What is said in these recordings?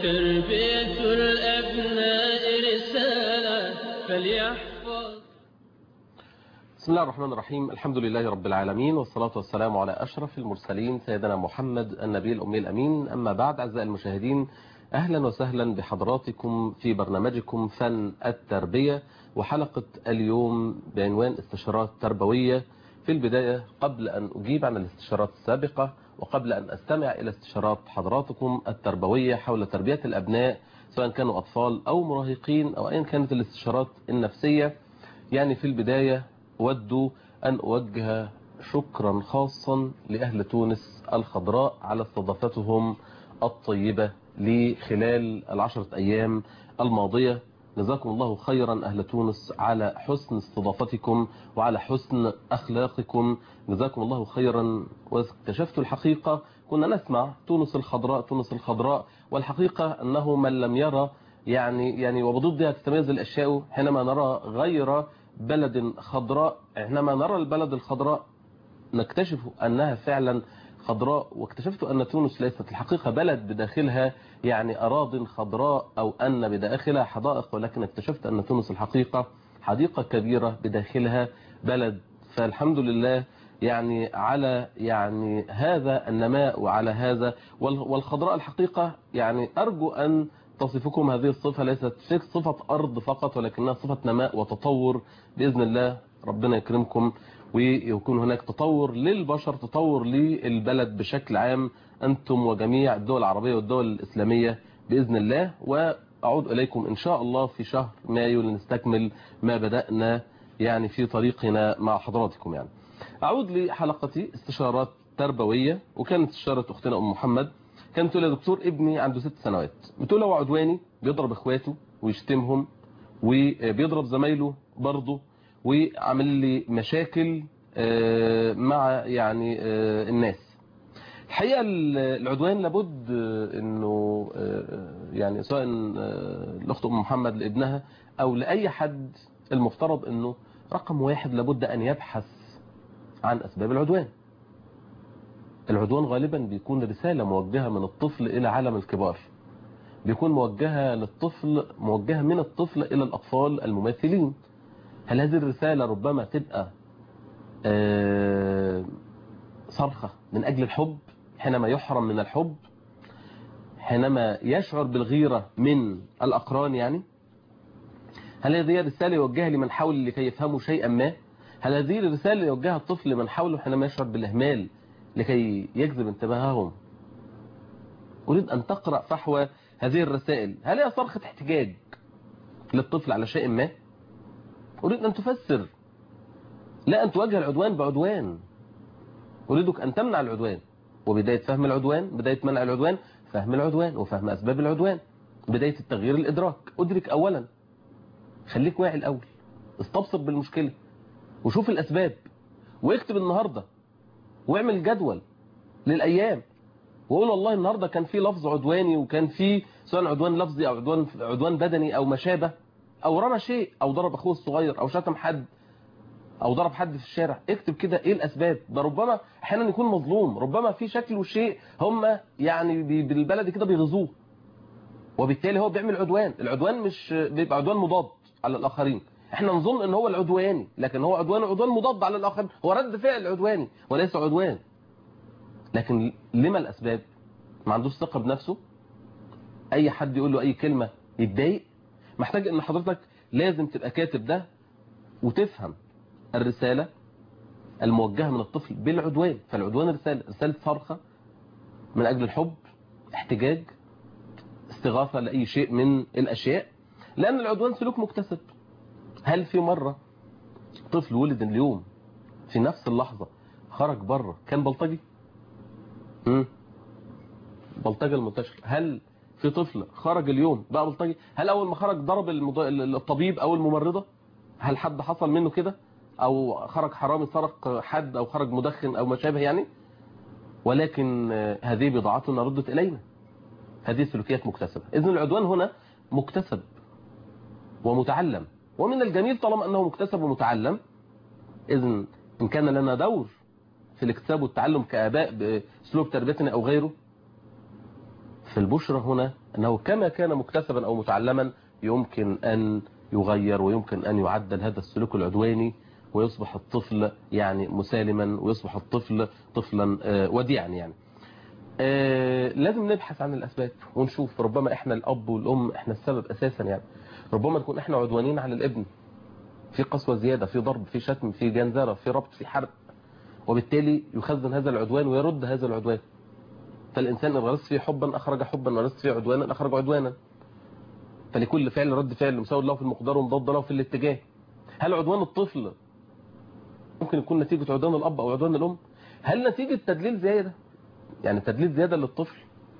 تربية الأبناء رسالة فليحفظ بسم الله الرحمن الرحيم الحمد لله رب العالمين والصلاة والسلام على أشرف المرسلين سيدنا محمد النبي الأمي الأمين أما بعد أعزائي المشاهدين أهلا وسهلا بحضراتكم في برنامجكم فن التربية وحلقة اليوم بعنوان استشارات تربوية في البداية قبل أن أجيب عن الاستشارات السابقة وقبل أن أستمع إلى استشارات حضراتكم التربوية حول تربية الأبناء سواء كانوا أطفال أو مراهقين أو أيا كانت الاستشارات النفسية يعني في البداية أود أن أوجه شكرا خاصا لأهل تونس الخضراء على استضافتهم الطيبة لي خلال العشرة أيام الماضية جزاكم الله خيرا أهل تونس على حسن استضافتكم وعلى حسن أخلاقكم جزاكم الله خيرا واكتشفت الحقيقة كنا نسمع تونس الخضراء تونس الخضراء والحقيقة أنه من لم يرى يعني يعني وبضدها تتميز الأشياء حينما نرى غير بلد خضراء حينما نرى البلد الخضراء نكتشف أنها فعلا خضراء واكتشفت أن تونس ليست الحقيقة بلد بداخلها يعني أراض خضراء أو أن بداخلها حدائق ولكن اكتشفت أن تونس الحقيقة حديقة كبيرة بداخلها بلد فالحمد لله يعني على يعني هذا النماء وعلى هذا والخضراء الحقيقة يعني أرجو أن تصفكم هذه الصفة ليست صفة أرض فقط ولكنها صفة نماء وتطور بإذن الله ربنا يكرمكم ويكون هناك تطور للبشر تطور للبلد بشكل عام أنتم وجميع الدول العربية والدول الإسلامية بإذن الله وأعود إليكم إن شاء الله في شهر مايو لنستكمل ما بدأنا يعني في طريقنا مع حضراتكم يعني أعود لحلقتي استشارات تربوية وكانت استشارة أختنا أم محمد كانت تقول يا دكتور ابني عنده ست سنوات بتقول هو عدواني بيضرب اخواته ويشتمهم وبيضرب زمايله برضه وعامل لي مشاكل مع يعني الناس الحقيقة العدوان لابد انه يعني سواء الاخت ام محمد لابنها او لاي حد المفترض انه رقم واحد لابد ان يبحث عن اسباب العدوان العدوان غالبا بيكون رسالة موجهة من الطفل الى عالم الكبار بيكون موجهة للطفل موجهة من الطفل الى الاطفال المماثلين هل هذه الرسالة ربما تبقى صرخة من أجل الحب حينما يحرم من الحب حينما يشعر بالغيرة من الأقران يعني هل هذه الرسالة يوجهها لمن حول لكي يفهموا شيئا ما هل هذه الرسالة يوجهها الطفل لمن حوله حينما يشعر بالإهمال لكي يجذب انتباههم أريد أن تقرأ فحوى هذه الرسائل هل هي صرخة احتجاج للطفل على شيء ما أريد أن تفسر لا أن تواجه العدوان بعدوان أريدك أن تمنع العدوان وبداية فهم العدوان بداية منع العدوان فهم العدوان وفهم أسباب العدوان بداية التغيير الإدراك أدرك أولا خليك واعي الأول استبصر بالمشكلة وشوف الأسباب واكتب النهاردة واعمل جدول للأيام وقول والله النهاردة كان في لفظ عدواني وكان في سواء عدوان لفظي أو عدوان, عدوان بدني أو ما شابه او رمى شيء او ضرب اخوه الصغير او شتم حد او ضرب حد في الشارع اكتب كده ايه الاسباب ده ربما احيانا يكون مظلوم ربما في شكل وشيء هم يعني بالبلد كده بيغزوه وبالتالي هو بيعمل عدوان العدوان مش بيبقى عدوان مضاد على الاخرين احنا نظن ان هو العدواني لكن هو عدوان عدوان مضاد على الاخرين هو رد فعل عدواني وليس عدوان لكن لما الاسباب ما عندوش ثقه بنفسه اي حد يقول له اي كلمه يتضايق محتاج ان حضرتك لازم تبقى كاتب ده وتفهم الرسالة الموجهة من الطفل بالعدوان فالعدوان رسالة رسالة صرخة من أجل الحب احتجاج استغاثة لأي شيء من الأشياء لأن العدوان سلوك مكتسب هل في مرة طفل ولد اليوم في نفس اللحظة خرج بره كان بلطجي امم بلطجة المنتشر هل في طفل خرج اليوم بقى بلطجي هل اول ما خرج ضرب المض... الطبيب او الممرضه هل حد حصل منه كده او خرج حرامي سرق حد او خرج مدخن او ما شابه يعني ولكن هذه بضاعتنا ردت الينا هذه سلوكيات مكتسبه اذن العدوان هنا مكتسب ومتعلم ومن الجميل طالما انه مكتسب ومتعلم اذن ان كان لنا دور في الاكتساب والتعلم كاباء باسلوب تربيتنا او غيره فالبشرى هنا أنه كما كان مكتسبا أو متعلما يمكن أن يغير ويمكن أن يعدل هذا السلوك العدواني ويصبح الطفل يعني مسالما ويصبح الطفل طفلا آه، وديعا يعني آه، لازم نبحث عن الأسباب ونشوف ربما إحنا الأب والأم إحنا السبب أساسا يعني ربما نكون إحنا عدوانين على الابن في قسوة زيادة في ضرب في شتم في جنزرة في ربط في حرق وبالتالي يخزن هذا العدوان ويرد هذا العدوان فالإنسان إن غرست فيه حبا أخرج حبا غرست فيه عدوانا أخرج عدوانا فلكل فعل رد فعل مساوي له في المقدار ومضاد له في الاتجاه هل عدوان الطفل ممكن يكون نتيجة عدوان الأب أو عدوان الأم هل نتيجة تدليل زيادة يعني تدليل زيادة للطفل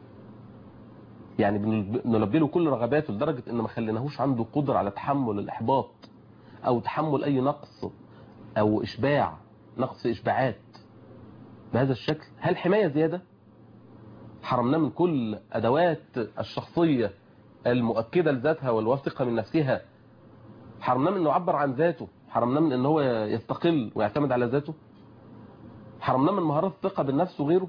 يعني بنلبي له كل رغباته لدرجة ان ما خليناهوش عنده قدرة على تحمل الإحباط أو تحمل أي نقص أو إشباع نقص إشباعات بهذا الشكل هل حماية زيادة حرمناه من كل أدوات الشخصية المؤكدة لذاتها والواثقة من نفسها حرمناه من انه يعبر عن ذاته حرمناه من ان هو يستقل ويعتمد على ذاته حرمناه من مهارات الثقة بالنفس وغيره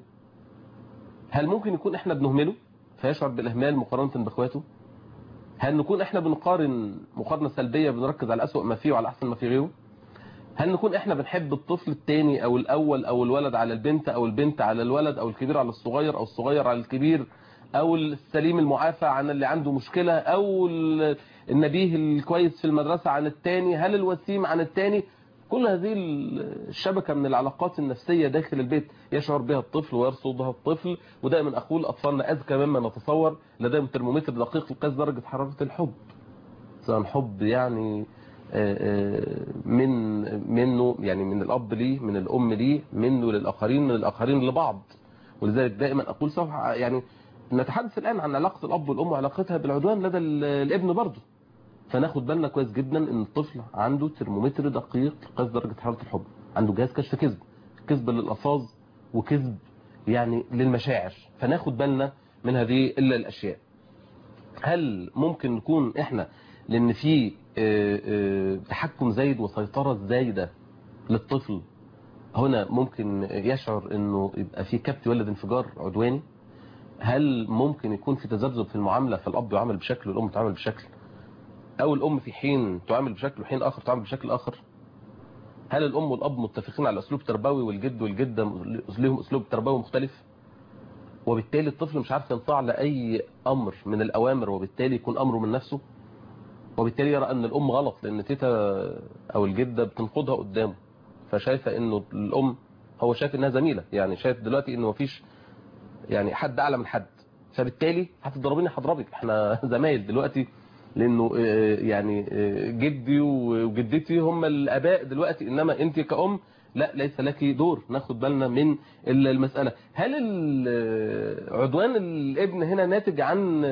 هل ممكن يكون احنا بنهمله فيشعر بالاهمال مقارنة باخواته هل نكون احنا بنقارن مقارنة سلبية بنركز على أسوأ ما فيه وعلى أحسن ما في غيره هل نكون احنا بنحب الطفل الثاني او الاول او الولد على البنت او البنت على الولد او الكبير على الصغير او الصغير على الكبير او السليم المعافى عن اللي عنده مشكلة او النبيه الكويس في المدرسة عن الثاني هل الوسيم عن الثاني كل هذه الشبكة من العلاقات النفسية داخل البيت يشعر بها الطفل ويرصدها الطفل ودائما أقول أطفالنا أذكى مما نتصور لديهم ترمومتر دقيق لقياس درجة حرارة الحب سواء حب يعني من منه يعني من الأب ليه من الأم ليه منه للآخرين من الآخرين لبعض ولذلك دائما أقول سوف يعني نتحدث الآن عن علاقة الأب والأم وعلاقتها بالعدوان لدى الابن برضه فناخد بالنا كويس جدا ان الطفل عنده ترمومتر دقيق لقياس درجة حرارة الحب عنده جهاز كشف كذب كذب للألفاظ وكذب يعني للمشاعر فناخد بالنا من هذه إلا الأشياء هل ممكن نكون احنا لان في تحكم زايد وسيطرة زايدة للطفل هنا ممكن يشعر انه يبقى في كبت يولد انفجار عدواني هل ممكن يكون في تذبذب في المعاملة فالأب يعامل بشكل والأم تعامل بشكل أو الأم في حين تعامل بشكل وحين آخر تعامل بشكل آخر هل الأم والأب متفقين على أسلوب تربوي والجد والجدة لهم أسلوب تربوي مختلف وبالتالي الطفل مش عارف ينطع لأي أمر من الأوامر وبالتالي يكون أمره من نفسه وبالتالي يرى أن الأم غلط لأن تيتا أو الجدة بتنقضها قدامه فشايفة أنه الأم هو شايف أنها زميلة يعني شايف دلوقتي أنه مفيش يعني حد أعلى من حد فبالتالي هتضربيني هضربك احنا زمايل دلوقتي لانه يعني جدي وجدتي هم الاباء دلوقتي انما انت كأم لا ليس لك دور ناخد بالنا من المسألة هل عدوان الابن هنا ناتج عن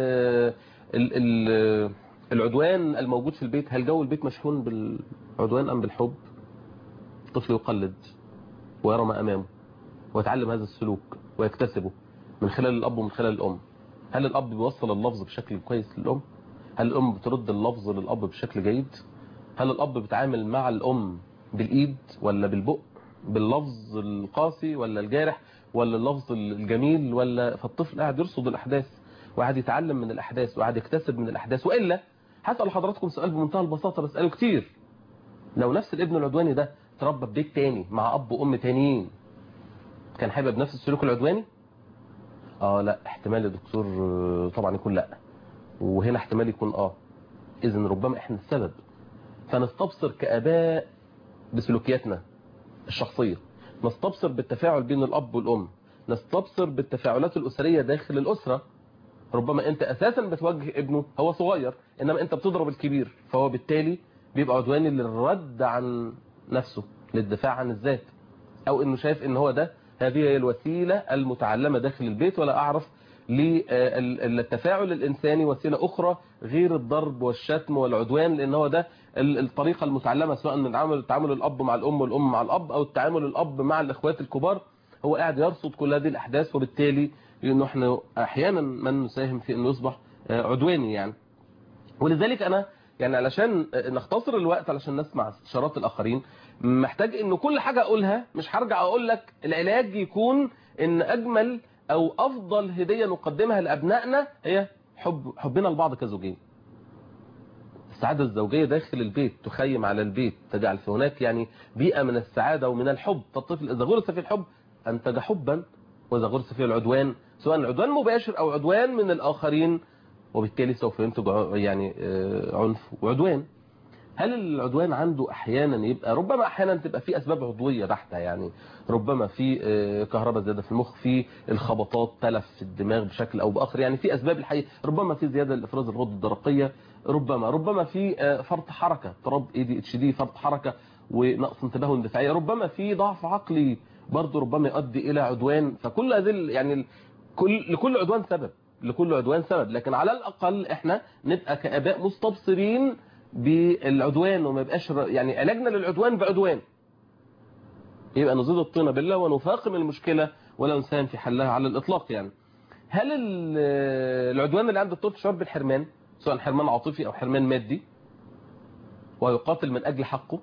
العدوان الموجود في البيت هل جو البيت مشحون بالعدوان ام بالحب الطفل يقلد ويرى ما امامه ويتعلم هذا السلوك ويكتسبه من خلال الاب ومن خلال الام هل الاب بيوصل اللفظ بشكل كويس للام هل الأم بترد اللفظ للأب بشكل جيد هل الأب بيتعامل مع الأم بالإيد ولا بالبق باللفظ القاسي ولا الجارح ولا اللفظ الجميل ولا فالطفل قاعد يرصد الأحداث وقاعد يتعلم من الأحداث وقاعد يكتسب من الأحداث وإلا هسأل حضراتكم سؤال بمنتهى البساطة بسأله كتير لو نفس الابن العدواني ده تربى في بيت تاني مع أب وأم تانيين كان هيبقى بنفس السلوك العدواني اه لا احتمال يا دكتور طبعا يكون لا وهنا احتمال يكون اه اذا ربما احنا السبب فنستبصر كاباء بسلوكياتنا الشخصية نستبصر بالتفاعل بين الاب والام نستبصر بالتفاعلات الاسرية داخل الاسرة ربما انت اساسا بتوجه ابنه هو صغير انما انت بتضرب الكبير فهو بالتالي بيبقى عدواني للرد عن نفسه للدفاع عن الذات او انه شايف ان هو ده هذه هي الوسيلة المتعلمة داخل البيت ولا اعرف للتفاعل الإنساني وسيلة أخرى غير الضرب والشتم والعدوان لأن هو ده الطريقة المتعلمة سواء من عمل تعامل الأب مع الأم والأم مع الأب أو التعامل الأب مع الإخوات الكبار هو قاعد يرصد كل هذه الأحداث وبالتالي إنه إحنا أحيانا من نساهم في إنه يصبح عدواني يعني ولذلك أنا يعني علشان نختصر الوقت علشان نسمع استشارات الآخرين محتاج إنه كل حاجة أقولها مش هرجع أقول لك العلاج يكون إن أجمل او افضل هدية نقدمها لابنائنا هي حب حبنا لبعض كزوجين السعادة الزوجية داخل البيت تخيم على البيت تجعل في هناك يعني بيئة من السعادة ومن الحب فالطفل إذا غرس في الحب أنتج حبا وإذا غرس في العدوان سواء عدوان مباشر أو عدوان من الآخرين وبالتالي سوف ينتج ع- يعني آه، عنف وعدوان هل العدوان عنده احيانا يبقى ربما احيانا تبقى في اسباب عضويه بحته يعني ربما في آه، كهرباء زياده في المخ في الخبطات تلف في الدماغ بشكل او باخر يعني في اسباب الحقيقه ربما في زياده لافراز الغده الدرقيه ربما ربما في آه، فرط حركه اضطراب اي دي اتش دي فرط حركه ونقص انتباه واندفاعيه ربما في ضعف عقلي برضه ربما يؤدي الى عدوان فكل هذه ال- يعني ال- كل لكل عدوان سبب لكل عدوان سبب لكن على الاقل احنا نبقى كاباء مستبصرين بالعدوان وما يبقاش ر- يعني علاجنا للعدوان بعدوان يبقى نزيد الطينة بالله ونفاقم المشكلة ولا نساهم في حلها على الإطلاق يعني هل ال- العدوان اللي عند الطفل شعور بالحرمان سواء حرمان عاطفي أو حرمان مادي ويقاتل من أجل حقه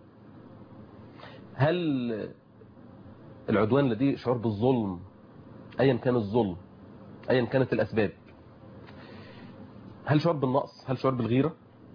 هل العدوان لديه شعور بالظلم أيا كان الظلم أيا كانت الأسباب هل شعور بالنقص هل شعور بالغيرة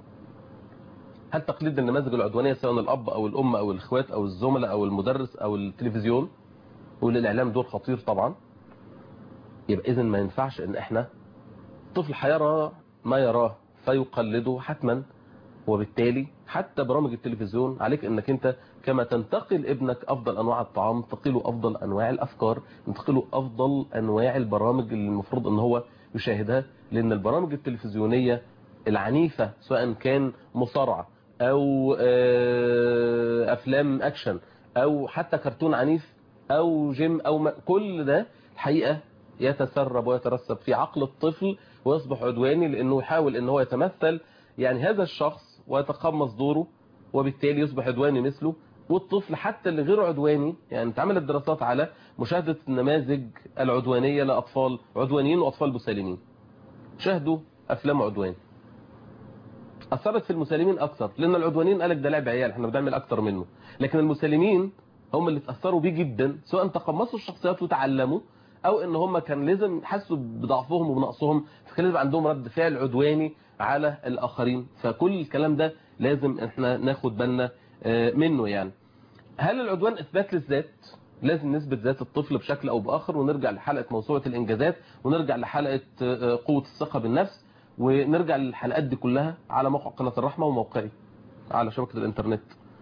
هل تقليد النماذج العدوانية سواء الأب أو الأم أو الإخوات أو الزملاء أو المدرس أو التلفزيون وللإعلام دور خطير طبعا يبقى إذن ما ينفعش إن إحنا طفل هيرى ما يراه فيقلده حتما وبالتالي حتى برامج التلفزيون عليك انك انت كما تنتقل ابنك افضل انواع الطعام تنتقله افضل انواع الافكار تنتقله افضل انواع البرامج اللي المفروض ان هو يشاهدها لان البرامج التلفزيونية العنيفة سواء كان مصارعة او آه، افلام اكشن او حتى كرتون عنيف او جيم او ما كل ده الحقيقة يتسرب ويترسب في عقل الطفل ويصبح عدواني لانه يحاول ان هو يتمثل يعني هذا الشخص ويتقمص دوره وبالتالي يصبح عدواني مثله والطفل حتى اللي غير عدواني يعني اتعملت دراسات على مشاهدة النماذج العدوانية لأطفال عدوانيين وأطفال مسالمين شاهدوا أفلام عدوان أثرت في المسالمين أكثر لأن العدوانيين قالك ده لعب عيال احنا بنعمل أكتر منه لكن المسالمين هم اللي اتأثروا بيه جدا سواء تقمصوا الشخصيات وتعلموا أو إن هم كان لازم حسوا بضعفهم وبنقصهم فكان لازم عندهم رد فعل عدواني على الآخرين فكل الكلام ده لازم احنا ناخد بالنا آه، منه يعني هل العدوان إثبات للذات؟ لازم نثبت ذات الطفل بشكل أو بآخر ونرجع لحلقة موسوعة الإنجازات ونرجع لحلقة آه، قوة الثقة بالنفس ونرجع للحلقات دي كلها على موقع قناة الرحمة وموقعي على شبكة الإنترنت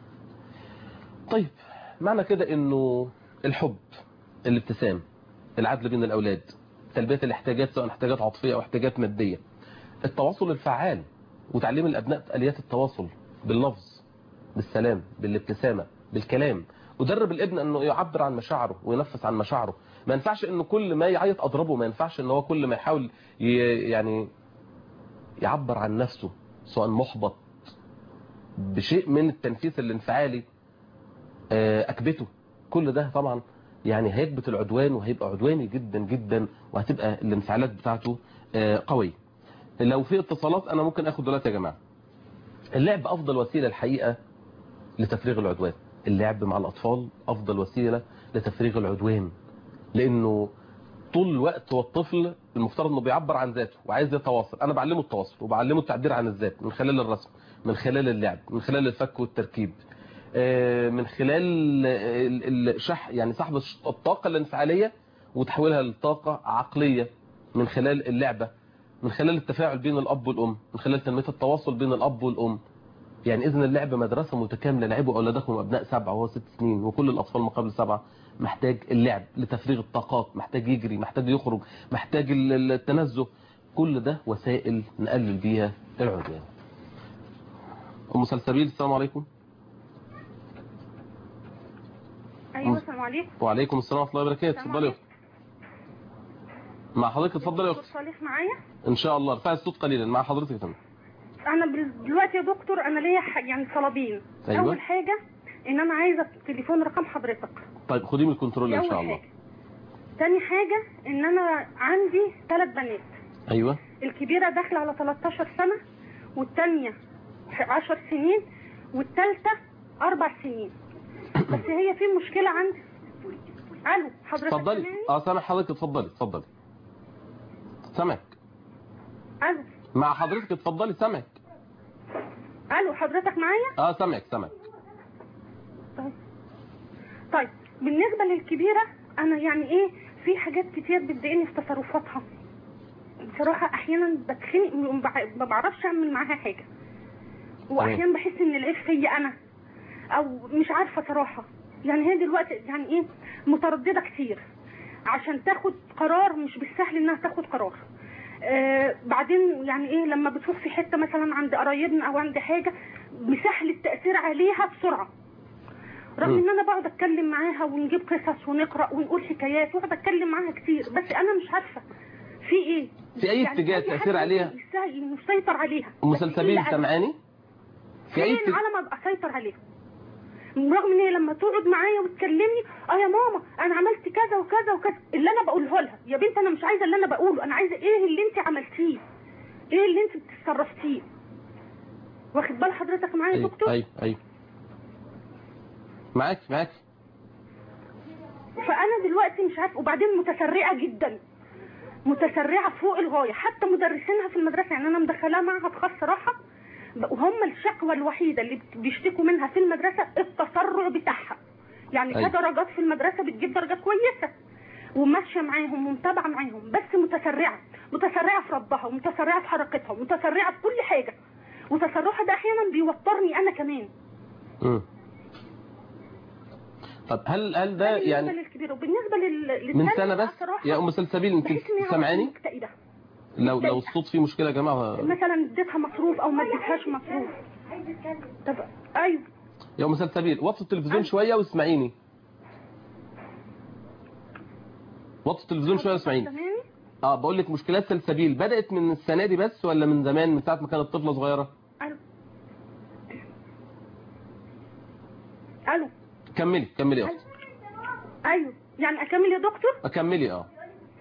طيب معنى كده إنه الحب الابتسام العدل بين الأولاد تلبية الاحتياجات سواء احتياجات عاطفية أو احتياجات مادية التواصل الفعال وتعليم الأبناء آليات التواصل باللفظ بالسلام بالابتسامة بالكلام ودرب الابن انه يعبر عن مشاعره وينفس عن مشاعره ما ينفعش انه كل ما يعيط اضربه ما ينفعش ان هو كل ما يحاول ي... يعني يعبر عن نفسه سواء محبط بشيء من التنفيس الانفعالي آه، اكبته كل ده طبعا يعني هيكبت العدوان وهيبقى عدواني جدا جدا وهتبقى الانفعالات بتاعته آه، قوية لو في اتصالات انا ممكن اخد دلوقتي يا جماعة اللعب افضل وسيلة الحقيقة لتفريغ العدوان اللعب مع الاطفال افضل وسيلة لتفريغ العدوان لانه طول الوقت هو الطفل المفترض انه بيعبر عن ذاته وعايز يتواصل انا بعلمه التواصل وبعلمه التعبير عن الذات من خلال الرسم من خلال اللعب من خلال الفك والتركيب آه، من خلال ال- الشح يعني سحب الطاقة الانفعالية وتحويلها لطاقة عقلية من خلال اللعبة من خلال التفاعل بين الأب والأم من خلال تنمية التواصل بين الأب والأم يعني إذن اللعب مدرسة متكاملة لعبوا أولادكم أبناء سبعة وهو ست سنين وكل الأطفال ما قبل سبعة محتاج اللعب لتفريغ الطاقات محتاج يجري محتاج يخرج محتاج ال- التنزه كل ده وسائل نقلل بيها العدوان أم سلسبيل السلام عليكم ايوه السلام عليكم وعليكم السلام ورحمة الله وبركاته السلام اتفضلي يا أختي مع حضرتك اتفضلي يا دكتور أختي صالح معايا إن شاء الله ارفعي الصوت قليلا مع حضرتك يا فندم انا بال- دلوقتي يا دكتور انا ليا ح- يعني طلبين أيوة. اول حاجه ان انا عايزه تليفون رقم حضرتك طيب خدي من الكنترول دي إن اول شاء الله حاجه تاني حاجه ان انا عندي ثلاث بنات أيوه الكبيره داخله على 13 سنه والثانيه 10 سنين والثالثه اربع سنين بس هي في مشكله عندي الو حضرتك اتفضلي سامعني؟ اه سامع حضرتك اتفضلي اتفضلي سامعك الو مع حضرتك اتفضلي سامعك الو حضرتك معايا اه سامعك سامعك طيب طيب بالنسبه للكبيره انا يعني ايه في حاجات كتير بتضايقني في تصرفاتها بصراحه احيانا بتخنق وما بع- ما بعرفش اعمل معاها حاجه واحيانا بحس ان العيب فيا انا او مش عارفه صراحه يعني هي دلوقتي يعني ايه متردده كتير عشان تاخد قرار مش بالسهل انها تاخد قرار آه بعدين يعني ايه لما بتروح في حته مثلا عند قرايبنا او عند حاجه بسهل التاثير عليها بسرعه رغم مم. ان انا بقعد اتكلم معاها ونجيب قصص ونقرا ونقول حكايات واقعد اتكلم معاها كتير بس انا مش عارفه في ايه في أي يعني اتجاه أي تأثير حد عليها؟ ممكن يسا- يسيطر عليها ام بس سلسبيل إلا أنا. سامعاني في اي فين اتجاه على ما ابقى اسيطر عليها رغم ان هي لما تقعد معايا وتكلمني اه يا ماما انا عملت كذا وكذا وكذا اللي انا بقوله لها يا بنت انا مش عايزه اللي انا بقوله انا عايزه ايه اللي انت عملتيه ايه اللي انت بتتصرفتيه واخد بال حضرتك معايا يا ايوه دكتور ايوه ايوه معاك معاك فانا دلوقتي مش عارفه وبعدين متسرعه جدا متسرعه فوق الغايه حتى مدرسينها في المدرسه يعني انا مدخلاها معهد خاص صراحه وهم الشكوى الوحيده اللي بت- بيشتكوا منها في المدرسه التسرع بتاعها يعني أيوة. كدرجات في المدرسه بتجيب درجات كويسه وماشيه معاهم ومتابعه معاهم بس متسرعه متسرعه في ردها ومتسرعه في حركتها ومتسرعه في كل حاجه وتسرعها ده احيانا بيوترني انا كمان مم. طب هل هل ده ده بالنسبه يعني للكبير وبالنسبه لل من للتانية سنة بقى بس صراحة يا ام سلسبيل انت بحس إن هي سامعاني مكتئبة لو لو الصوت فيه مشكلة يا جماعة مثلا اديتها مصروف او ما اديتهاش مصروف طب ايوه يا ام سلسبيل وطي التلفزيون شوية واسمعيني وطي التلفزيون شوية واسمعيني سامعني؟ اه بقول لك مشكلات سلسبيل بدأت من السنة دي بس ولا من زمان من ساعة ما كانت طفلة صغيرة الو الو كملي كملي يا اختي ايوه يعني اكمل يا دكتور اكملي اه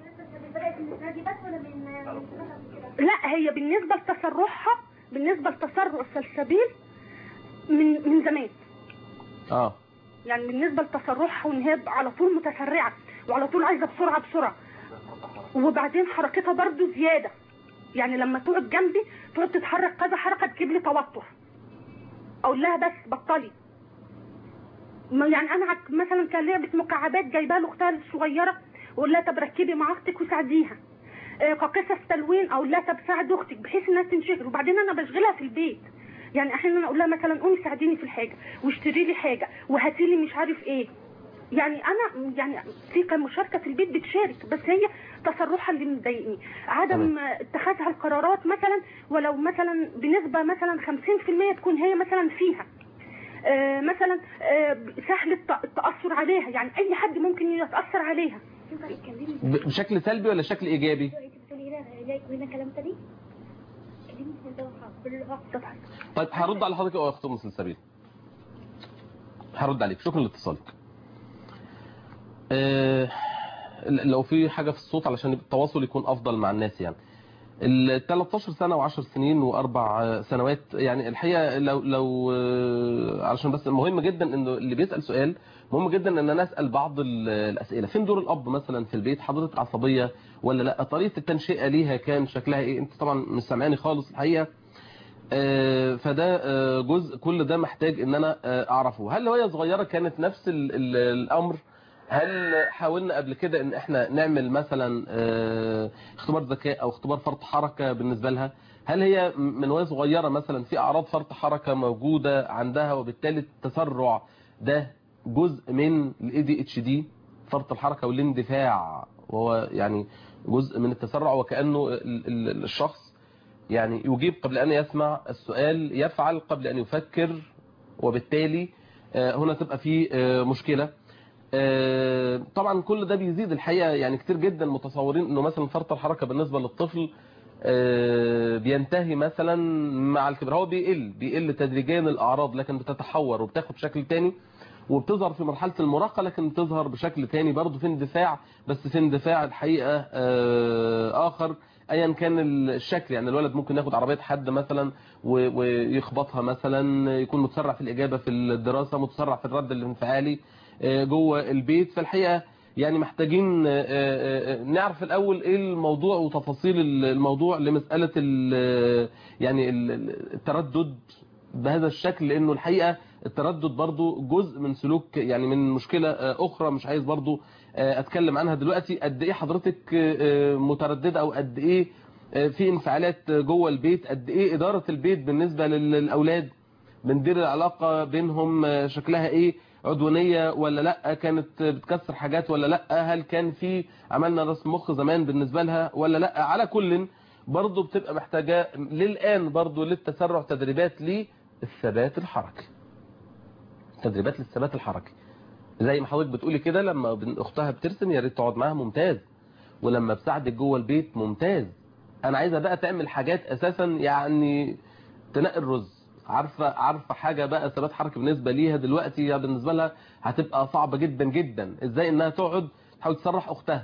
لا هي بالنسبه لتسرعها بالنسبه لتسرع السلسبيل من من زمان اه يعني بالنسبه لتسرعها وان هي على طول متسرعه وعلى طول عايزه بسرعه بسرعه وبعدين حركتها برضو زياده يعني لما تقعد جنبي تقعد تتحرك كذا حركه تجيب لي توتر اقول لها بس بطلي ما يعني انا عك- مثلا كان لعبه مكعبات جايباها لاختها الصغيره واقول لها طب ركبي مع اختك وساعديها آه، كقصص تلوين اقول لها طب ساعد اختك بحيث انها تنشغل وبعدين انا بشغلها في البيت يعني احيانا اقول لها مثلا قومي ساعديني في الحاجه واشتري لي حاجه وهاتي لي مش عارف ايه يعني انا يعني في كمشاركه في البيت بتشارك بس هي تصرفها اللي مضايقني عدم تمام. آه، اتخاذها القرارات مثلا ولو مثلا بنسبه مثلا 50% تكون هي مثلا فيها آه، مثلا آه، سهل الت- التاثر عليها يعني اي حد ممكن يتاثر عليها ب- بشكل سلبي ولا شكل ايجابي طيب هرد على حضرتك يا اخت ام سلسبيل هرد عليك شكرا لاتصالك آه، لو في حاجة في الصوت علشان التواصل يكون افضل مع الناس يعني ال 13 سنة و10 سنين واربع سنوات يعني الحقيقة لو لو آه، علشان بس مهم جدا انه اللي بيسأل سؤال مهم جدا ان انا اسال بعض ال- الاسئله فين دور الاب مثلا في البيت حضرتك عصبيه ولا لا طريقه التنشئه ليها كان شكلها ايه انت طبعا مش سامعاني خالص الحقيقه آه، فده آه، جزء كل ده محتاج ان انا آه، اعرفه هل وهي صغيره كانت نفس ال- ال- الامر هل حاولنا قبل كده ان احنا نعمل مثلا آه، اختبار ذكاء او اختبار فرط حركه بالنسبه لها هل هي من وهي صغيره مثلا في اعراض فرط حركه موجوده عندها وبالتالي التسرع ده جزء من الاي دي اتش دي فرط الحركه والاندفاع وهو يعني جزء من التسرع وكانه ال- ال- الشخص يعني يجيب قبل أن يسمع السؤال يفعل قبل أن يفكر وبالتالي آه، هنا تبقى في آه، مشكلة آه، طبعا كل ده بيزيد الحقيقة يعني كتير جدا متصورين انه مثلا فرط الحركة بالنسبة للطفل آه، بينتهي مثلا مع الكبر هو بيقل بيقل تدريجيا الأعراض لكن بتتحور وبتاخد شكل تاني وبتظهر في مرحلة المراهقة لكن بتظهر بشكل تاني برضه في اندفاع بس في اندفاع الحقيقة آه، آخر ايا كان الشكل يعني الولد ممكن ياخد عربيه حد مثلا و- ويخبطها مثلا يكون متسرع في الاجابه في الدراسه متسرع في الرد الانفعالي آه، جوه البيت فالحقيقه يعني محتاجين آه، آه، آه، نعرف الاول ايه الموضوع وتفاصيل الموضوع لمساله ال- يعني ال- ال- التردد بهذا الشكل لانه الحقيقه التردد برضو جزء من سلوك يعني من مشكله آه، اخرى مش عايز برضو آه، اتكلم عنها دلوقتي قد ايه حضرتك آه، آه، متردده او قد ايه آه، في انفعالات جوه البيت قد ايه اداره البيت بالنسبه لل- للاولاد بندير العلاقه بينهم آه، شكلها ايه عدوانيه ولا لا كانت بتكسر حاجات ولا لا هل كان في عملنا رسم مخ زمان بالنسبه لها ولا لا على كل برضه بتبقى محتاجه للان برضه للتسرع تدريبات للثبات الحركي تدريبات للثبات الحركي زي ما حضرتك بتقولي كده لما بن- اختها بترسم يا ريت تقعد معاها ممتاز ولما بساعدك جوه البيت ممتاز انا عايزه بقى تعمل حاجات اساسا يعني تنقي الرز عارفه عارفه حاجه بقى ثبات حركي بالنسبه ليها دلوقتي يا بالنسبه لها هتبقى صعبه جدا جدا ازاي انها تقعد تحاول تسرح اختها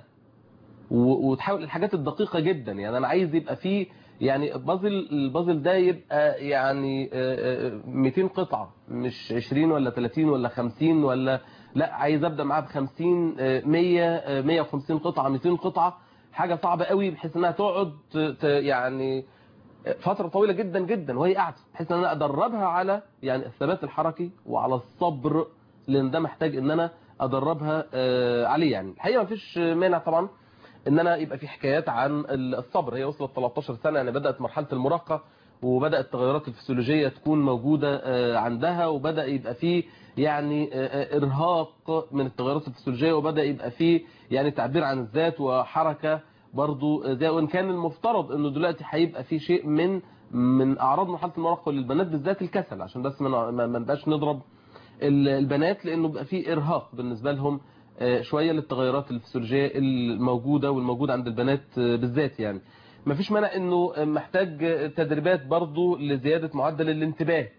و- وتحاول الحاجات الدقيقه جدا يعني انا عايز يبقى فيه يعني بازل البازل ده يبقى يعني آه، آه، 200 قطعه مش 20 ولا 30 ولا 50 ولا لا عايز ابدا معاها ب 50 آه، 100 آه، 150 قطعه 200 قطعه حاجه صعبه قوي بحيث انها تقعد ت- ت- يعني فتره طويله جدا جدا وهي قاعده بحيث ان انا ادربها على يعني الثبات الحركي وعلى الصبر لان ده محتاج ان انا ادربها آه، عليه يعني الحقيقه ما فيش مانع طبعا ان انا يبقى في حكايات عن الصبر هي وصلت 13 سنه يعني بدات مرحله المراهقه وبدات التغيرات الفسيولوجيه تكون موجوده آه، عندها وبدا يبقى في يعني آه، آه، ارهاق من التغيرات الفسيولوجيه وبدا يبقى في يعني تعبير عن الذات وحركه برضو آه، زي وان كان المفترض انه دلوقتي هيبقى في شيء من من اعراض مرحله المراهقه للبنات بالذات الكسل عشان بس ما ما- ما نبقاش نضرب ال- البنات لانه بيبقى في ارهاق بالنسبه لهم آه، شويه للتغيرات الفسيولوجيه الموجوده والموجوده عند البنات آه، بالذات يعني ما فيش مانع انه محتاج تدريبات برضو لزياده معدل الانتباه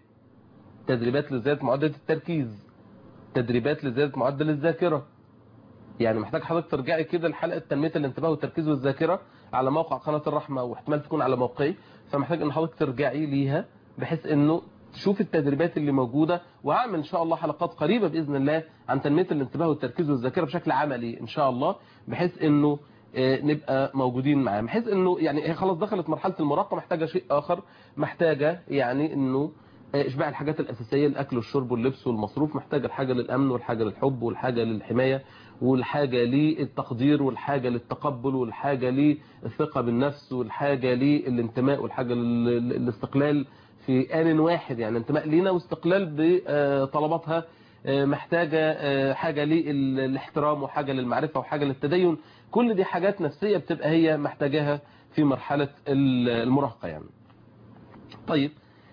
تدريبات لزياده معدل التركيز تدريبات لزياده معدل الذاكره يعني محتاج حضرتك ترجعي كده لحلقه تنميه الانتباه والتركيز والذاكره على موقع قناه الرحمه واحتمال تكون على موقعي فمحتاج ان حضرتك ترجعي ليها بحيث انه تشوف التدريبات اللي موجوده وهعمل ان شاء الله حلقات قريبه باذن الله عن تنميه الانتباه والتركيز والذاكره بشكل عملي ان شاء الله بحيث انه آه، نبقى موجودين معاه بحيث انه يعني هي خلاص دخلت مرحله المراهقه محتاجه شيء اخر محتاجه يعني انه آه، اشباع الحاجات الاساسيه الاكل والشرب واللبس والمصروف محتاجه الحاجه للامن والحاجه للحب والحاجه للحمايه والحاجه للتقدير والحاجه للتقبل والحاجه للثقه بالنفس والحاجه للانتماء والحاجه لل- للاستقلال في آن واحد يعني انتماء لينا واستقلال بطلباتها آه، محتاجة آه، حاجة للاحترام وحاجة للمعرفة وحاجة للتدين كل دي حاجات نفسية بتبقى هي محتاجاها في مرحلة ال- المراهقة يعني طيب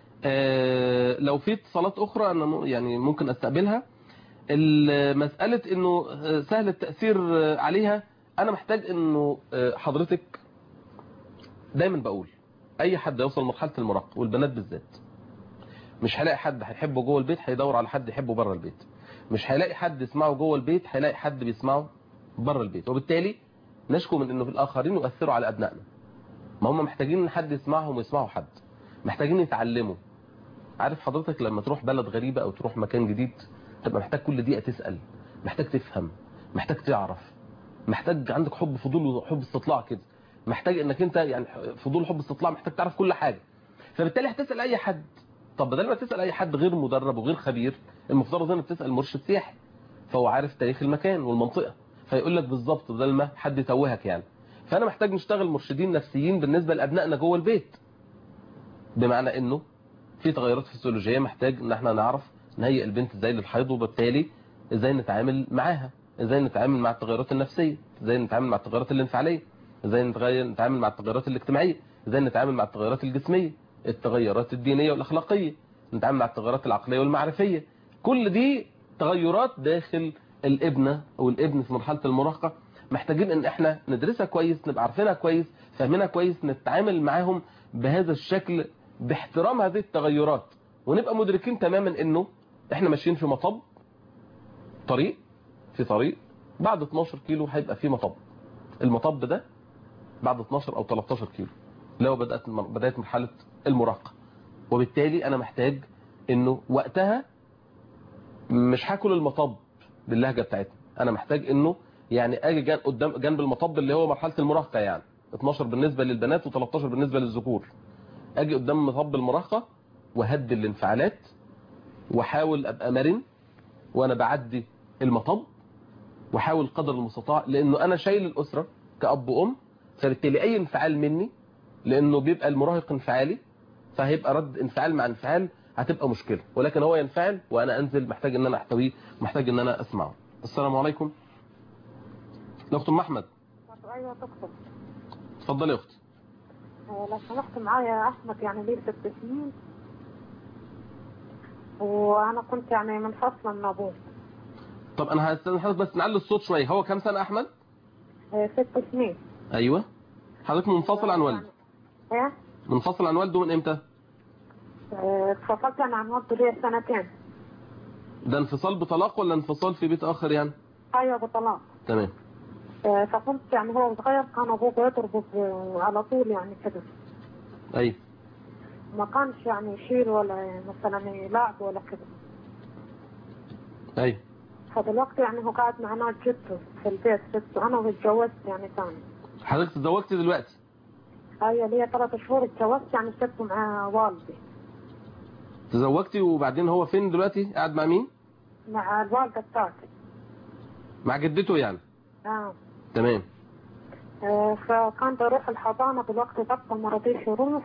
آه، لو في اتصالات أخرى أنا م- يعني ممكن أستقبلها ال- مسألة أنه آه، سهل التأثير آه، عليها أنا محتاج أنه آه، حضرتك دايما بقول اي حد يوصل لمرحله المراهقه والبنات بالذات مش هيلاقي حد هيحبه جوه البيت هيدور على حد يحبه بره البيت مش هيلاقي حد يسمعه جوه البيت هيلاقي حد بيسمعه بره البيت وبالتالي نشكو من انه في الاخرين يؤثروا على ابنائنا ما هم محتاجين ان حد يسمعهم ويسمعوا حد محتاجين يتعلموا عارف حضرتك لما تروح بلد غريبه او تروح مكان جديد تبقى محتاج كل دقيقه تسال محتاج تفهم محتاج تعرف محتاج عندك حب فضول وحب استطلاع كده محتاج انك انت يعني فضول حب استطلاع محتاج تعرف كل حاجه فبالتالي هتسال اي حد طب بدل ما تسال اي حد غير مدرب وغير خبير المفترض انك تسال مرشد سياحي فهو عارف تاريخ المكان والمنطقه فيقول لك بالظبط بدل ما حد يتوهك يعني فانا محتاج نشتغل مرشدين نفسيين بالنسبه لابنائنا جوه البيت بمعنى انه في تغيرات فسيولوجيه محتاج ان احنا نعرف نهيئ البنت ازاي للحيض وبالتالي ازاي نتعامل معاها ازاي نتعامل مع التغيرات النفسيه ازاي نتعامل مع التغيرات الانفعاليه ازاي نتغير نتعامل مع التغيرات الاجتماعيه ازاي نتعامل مع التغيرات الجسميه التغيرات الدينيه والاخلاقيه نتعامل مع التغيرات العقليه والمعرفيه كل دي تغيرات داخل الابنه او الابن في مرحله المراهقه محتاجين ان احنا ندرسها كويس نبقى عارفينها كويس فاهمينها كويس نتعامل معاهم بهذا الشكل باحترام هذه التغيرات ونبقى مدركين تماما انه احنا ماشيين في مطب طريق في طريق بعد 12 كيلو هيبقى في مطب المطب ده بعد 12 او 13 كيلو لو بدات بدايه مرحله المراهقه وبالتالي انا محتاج انه وقتها مش هاكل المطب باللهجه بتاعتنا انا محتاج انه يعني اجي جن- قدام جنب المطب اللي هو مرحله المراهقه يعني 12 بالنسبه للبنات و13 بالنسبه للذكور اجي قدام مطب المراهقه وهدي الانفعالات واحاول ابقى مرن وانا بعدي المطب واحاول قدر المستطاع لانه انا شايل الاسره كاب وام فبالتالي اي انفعال مني لانه بيبقى المراهق انفعالي فهيبقى رد انفعال مع انفعال هتبقى مشكله ولكن هو ينفعل وانا انزل محتاج ان انا احتويه محتاج ان انا اسمعه السلام عليكم الاخت ام احمد ايوه دكتور اتفضلي يا اختي آه، لو سمحت معايا احمد يعني ليه ست سنين وانا كنت يعني منفصله من ابوه طب انا هستاذن حضرتك بس نعلي الصوت شويه هو كام سنه احمد آه، ست سنين ايوه حضرتك منفصل عن والده ايه منفصل عن والده من امتى آه، اتفصلت انا عن والده ليا سنتين ده انفصال بطلاق ولا انفصال في بيت اخر يعني ايوه بطلاق تمام آه، فكنت يعني هو صغير كان ابوه بيضربه ب- على طول يعني كده ايوه ما كانش يعني يشيل ولا مثلا يلعب ولا كده ايوه فدلوقتي يعني هو قاعد معنا جده في البيت جده انا واتجوزت يعني ثاني حضرتك تزوجتي دلوقتي ايوه ليا ثلاث شهور اتجوزت يعني سبته مع والدي تزوجتي وبعدين هو فين دلوقتي قاعد مع مين مع الوالدة بتاعتي مع جدته يعني اه تمام آه، فكان بروح الحضانة دلوقتي بطل ما رضيش يروح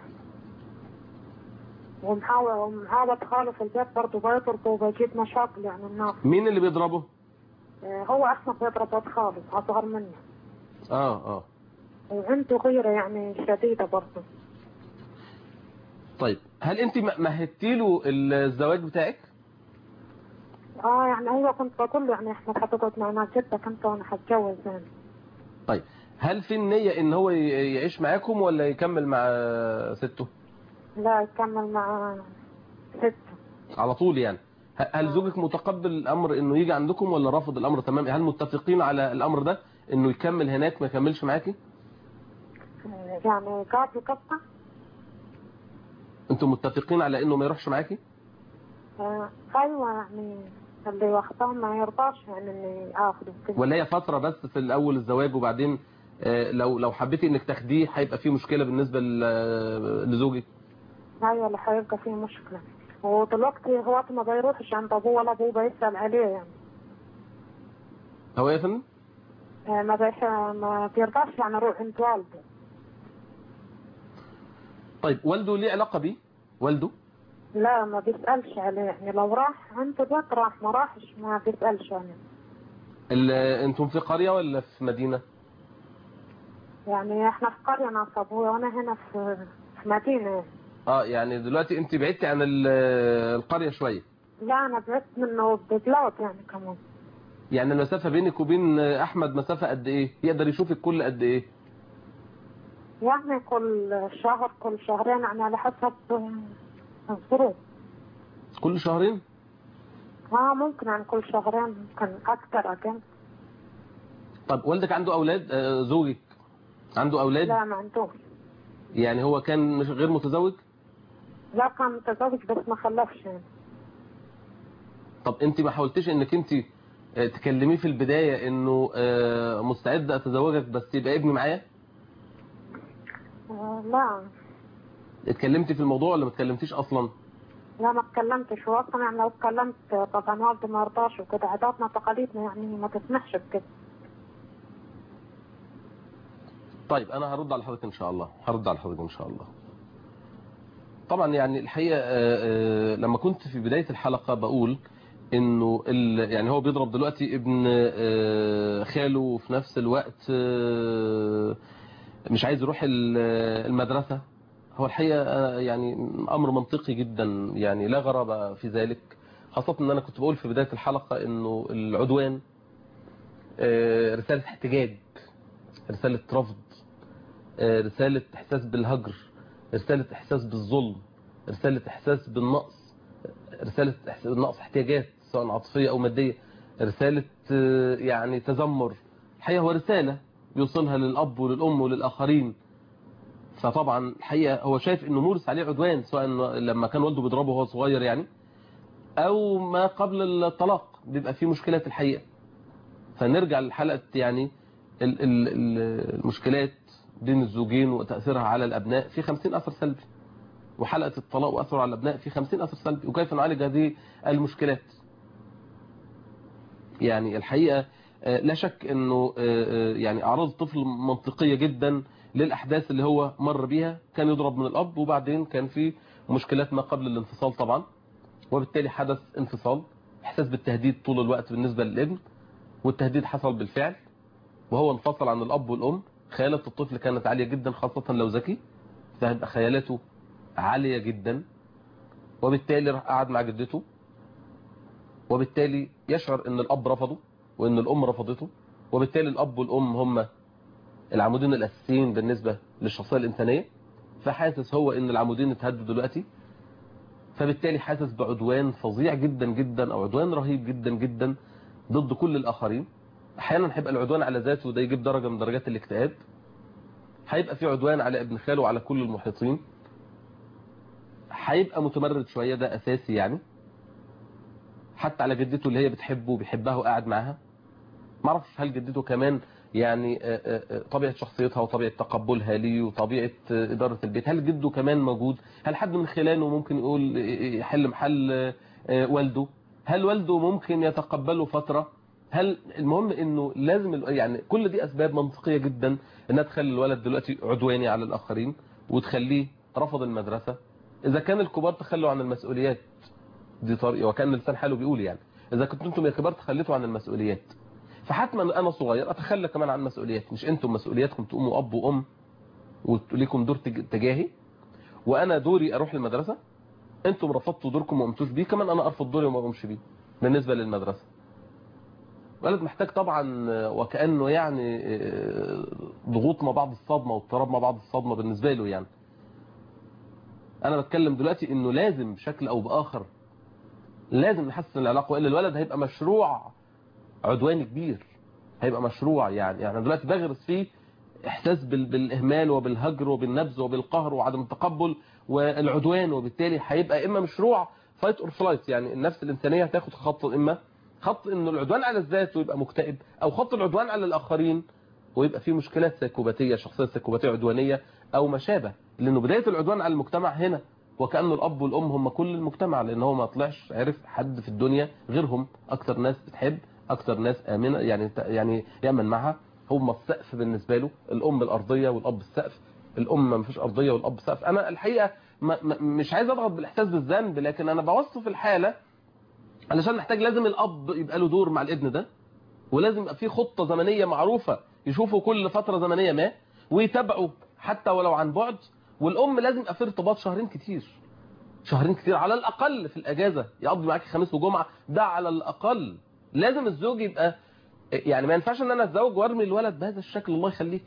ومحاول ومعاود خاله في البيت برضه بيضربه وبيجيب مشاكل يعني الناس مين اللي بيضربه آه، هو أحمد بيضرب واد خاله أصغر منه اه اه وعنده غيرة يعني شديدة برضه طيب هل انت م- مهدتي له الزواج بتاعك اه يعني ايوه كنت بقول له يعني احمد هتقعد معنا جدك انت وانا هتجوز يعني طيب هل في النية ان هو ي- يعيش معاكم ولا يكمل مع سته لا يكمل مع ست على طول يعني ه- هل زوجك متقبل الامر انه يجي عندكم ولا رافض الامر تماما هل متفقين على الامر ده انه يكمل هناك ما يكملش معاكي آه، يعني قاعد يقطع انتم متفقين على انه ما يروحش معاكي آه، ايوه يعني اللي واخداه ما يرضاش يعني اني اخده كده ولا هي فترة بس في الاول الزواج وبعدين آه، لو لو حبيتي انك تاخديه هيبقى فيه مشكلة بالنسبة ل- لزوجك ايوه اللي هيبقى فيه مشكله ودلوقتي هو وقت ما بيروحش عند ابوه ولا ابوه بيسال عليه يعني هو إيه يا فندم آه، ما بيح... ما بيرضاش يعني يروح عند والده طيب والده ليه علاقة بيه والده لا ما بيسالش عليه يعني لو راح عنده البيت راح ما راحش ما بيسالش يعني ال- انتم في قرية ولا في مدينة يعني احنا في قريه ناس ابويا وانا هنا في في مدينه يعني. اه يعني دلوقتي انت بعدتي عن ال- القرية شوية لا انا بعدت منه ببلاد يعني كمان يعني المسافة بينك وبين احمد مسافة قد ايه يقدر يشوفك كل قد ايه يعني كل شهر كل شهرين يعني على حسب آه، الظروف كل شهرين اه ممكن عن كل شهرين ممكن اكثر اقل طب والدك عنده اولاد آه، زوجك عنده اولاد لا ما عندوش يعني هو كان مش غير متزوج لا كان متزوج بس ما خلفش يعني طب انت ما حاولتش انك انت آه، تكلميه في البداية انه آه، مستعد اتزوجك بس يبقى ابني معايا آه لا اتكلمتي في الموضوع ولا ما اتكلمتيش اصلا لا ما اتكلمتش هو اصلا يعني لو اتكلمت طبعا والدي ما يرضاش وكده عاداتنا وتقاليدنا يعني ما تسمحش بكده طيب انا هرد على حضرتك ان شاء الله هرد على حضرتك ان شاء الله طبعا يعني الحقيقة آه، آه، لما كنت في بداية الحلقة بقول انه ال- يعني هو بيضرب دلوقتي ابن آه، خاله وفي نفس الوقت آه، مش عايز يروح ال- المدرسة هو الحقيقة آه، يعني امر منطقي جدا يعني لا غرابة في ذلك خاصة ان انا كنت بقول في بداية الحلقة انه العدوان آه، رسالة احتجاج رسالة رفض آه، رسالة إحساس بالهجر رسالة إحساس بالظلم رسالة إحساس بالنقص رسالة إحساس بالنقص احتياجات سواء عاطفية أو مادية رسالة آه، يعني تذمر الحقيقة هو رسالة بيوصلها للأب وللأم وللآخرين فطبعا الحقيقة هو شايف إنه مورس عليه عدوان سواء لما كان والده بيضربه وهو صغير يعني أو ما قبل الطلاق بيبقى فيه مشكلة الحقيقة فنرجع لحلقة يعني ال- ال- ال- المشكلات بين الزوجين وتأثيرها على الأبناء في 50 أثر سلبي وحلقة الطلاق وأثره على الأبناء في 50 أثر سلبي وكيف نعالج هذه المشكلات يعني الحقيقة آه، لا شك أنه آه، آه، يعني أعراض الطفل منطقية جدا للأحداث اللي هو مر بيها كان يضرب من الأب وبعدين كان في مشكلات ما قبل الانفصال طبعا وبالتالي حدث انفصال احساس بالتهديد طول الوقت بالنسبة للابن والتهديد حصل بالفعل وهو انفصل عن الأب والأم خيالات الطفل كانت عالية جدا خاصة لو ذكي فهيبقى خيالاته عالية جدا وبالتالي راح قعد مع جدته وبالتالي يشعر ان الأب رفضه وان الأم رفضته وبالتالي الأب والأم هم العمودين الأساسيين بالنسبة للشخصية الإنسانية فحاسس هو ان العمودين اتهدوا دلوقتي فبالتالي حاسس بعدوان فظيع جدا جدا او عدوان رهيب جدا جدا ضد كل الاخرين احيانا هيبقى العدوان على ذاته وده يجيب درجة من درجات الاكتئاب هيبقى في عدوان على ابن خاله وعلى كل المحيطين هيبقى متمرد شوية ده اساسي يعني حتى على جدته اللي هي بتحبه وبيحبها وقاعد معاها معرفش هل جدته كمان يعني آه، آه، آه، طبيعة شخصيتها وطبيعة تقبلها ليه وطبيعة آه، إدارة البيت هل جده كمان موجود هل حد من خلاله ممكن يقول آه، يحل محل آه، آه، والده هل والده ممكن يتقبله فترة هل المهم انه لازم ال- يعني كل دي اسباب منطقية جدا انها تخلي الولد دلوقتي عدواني على الاخرين وتخليه رفض المدرسة اذا كان الكبار تخلوا عن المسؤوليات دي طريقة وكان لسان حاله بيقول يعني اذا كنتم انتم يا كبار تخليتوا عن المسؤوليات فحتما انا صغير اتخلى كمان عن مسؤوليات مش انتم مسؤولياتكم تقوموا اب وام وليكم دور تج- تجاهي وانا دوري اروح المدرسة انتم رفضتوا دوركم وما قمتوش بيه كمان انا ارفض دوري وما اقومش بيه بالنسبة للمدرسة ولد محتاج طبعا وكأنه يعني آه، ضغوط ما بعد الصدمة واضطراب ما بعد الصدمة بالنسبة له يعني انا بتكلم دلوقتي انه لازم بشكل او باخر لازم نحسن العلاقة والا الولد هيبقى مشروع عدواني كبير هيبقى مشروع يعني يعني دلوقتي بغرس فيه احساس بال- بالاهمال وبالهجر وبالنبذ وبالقهر وعدم التقبل والعدوان وبالتالي هيبقى اما مشروع فايت اور فلايت يعني النفس الانسانيه هتاخد خط اما خط انه العدوان على الذات ويبقى مكتئب او خط العدوان على الاخرين ويبقى فيه مشكلات سيكوباتيه شخصيه سيكوباتيه عدوانيه او ما شابه لانه بدايه العدوان على المجتمع هنا وكأن الأب والأم هم كل المجتمع لأن هو ما طلعش عرف حد في الدنيا غيرهم أكتر ناس بتحب أكتر ناس آمنة يعني يعني يأمن معها هم السقف بالنسبة له الأم الأرضية والأب السقف الأم ما فيش أرضية والأب سقف أنا الحقيقة ما ما مش عايز أضغط بالإحساس بالذنب لكن أنا بوصف الحالة علشان محتاج لازم الأب يبقى له دور مع الابن ده ولازم يبقى في خطة زمنية معروفة يشوفوا كل فترة زمنية ما ويتابعوا حتى ولو عن بعد والأم لازم يبقى في ارتباط شهرين كتير شهرين كتير على الأقل في الأجازة يقضي معاك خميس وجمعة ده على الأقل لازم الزوج يبقى يعني ما ينفعش ان انا اتزوج وارمي الولد بهذا الشكل الله يخليك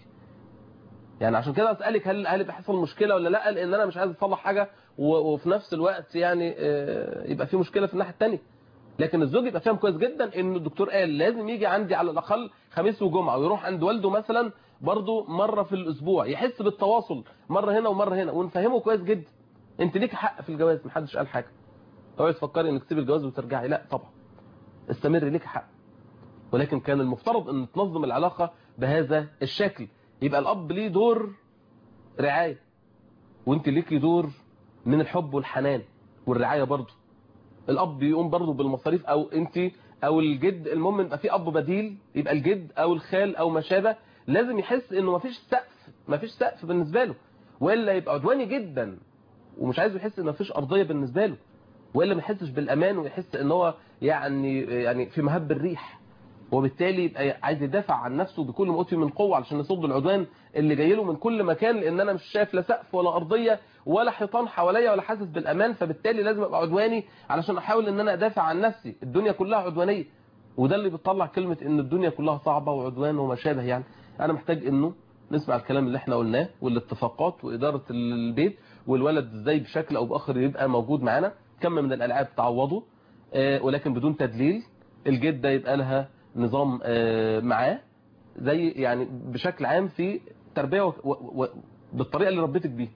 يعني عشان كده اسالك هل هل بيحصل مشكله ولا لا لان انا مش عايز اصلح حاجه و- وفي نفس الوقت يعني آه، يبقى في مشكله في الناحيه الثانيه لكن الزوج يبقى فاهم كويس جدا ان الدكتور قال لازم يجي عندي على الاقل خميس وجمعه ويروح عند والده مثلا برضه مره في الاسبوع يحس بالتواصل مره هنا ومره هنا ونفهمه كويس جدا انت ليك حق في الجواز محدش قال حاجه اوعي تفكري انك تسيبي الجواز وترجعي لا طبعا استمري ليك حق ولكن كان المفترض ان تنظم العلاقة بهذا الشكل يبقى الاب ليه دور رعاية وانت ليكي دور من الحب والحنان والرعاية برضه الاب يقوم برضه بالمصاريف او انت او الجد المهم يبقى في اب بديل يبقى الجد او الخال او ما شابه لازم يحس انه مفيش سقف مفيش سقف بالنسبة له والا يبقى عدواني جدا ومش عايزه يحس ان مفيش ارضية بالنسبة له والا ما يحسش بالامان ويحس ان هو يعني يعني في مهب الريح وبالتالي يبقى عايز يدافع عن نفسه بكل ما اوتي من قوه علشان يصد العدوان اللي جاي له من كل مكان لان انا مش شايف لا سقف ولا ارضيه ولا حيطان حواليا ولا حاسس بالامان فبالتالي لازم ابقى عدواني علشان احاول ان انا ادافع عن نفسي الدنيا كلها عدوانيه وده اللي بيطلع كلمه ان الدنيا كلها صعبه وعدوان وما شابه يعني انا محتاج انه نسمع الكلام اللي احنا قلناه والاتفاقات واداره البيت والولد ازاي بشكل او باخر يبقى موجود معانا كم من الالعاب تعوضه آه، ولكن بدون تدليل الجده يبقى لها نظام آه، معاه زي يعني بشكل عام في تربيه و... و... و... بالطريقه اللي ربيتك بيها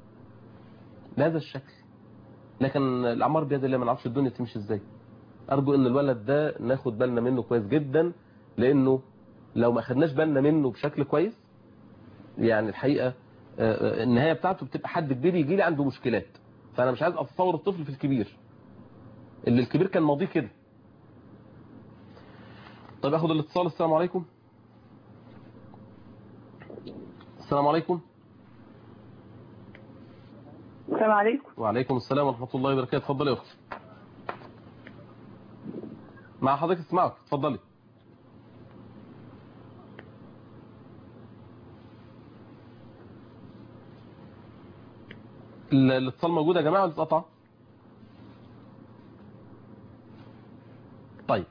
بهذا الشكل لكن الاعمار بيد الله ما نعرفش الدنيا تمشي ازاي ارجو ان الولد ده ناخد بالنا منه كويس جدا لانه لو ما خدناش بالنا منه بشكل كويس يعني الحقيقه آه، آه، النهايه بتاعته بتبقى حد كبير يجي لي عنده مشكلات فانا مش عايز اتصور الطفل في الكبير اللي الكبير كان ماضيه كده طيب اخد الاتصال السلام عليكم السلام عليكم السلام عليكم وعليكم السلام ورحمة الله وبركاته اتفضلي يا اختي مع حضرتك اسمعك اتفضلي ال- الاتصال موجود يا جماعة ولا اتقطع طيب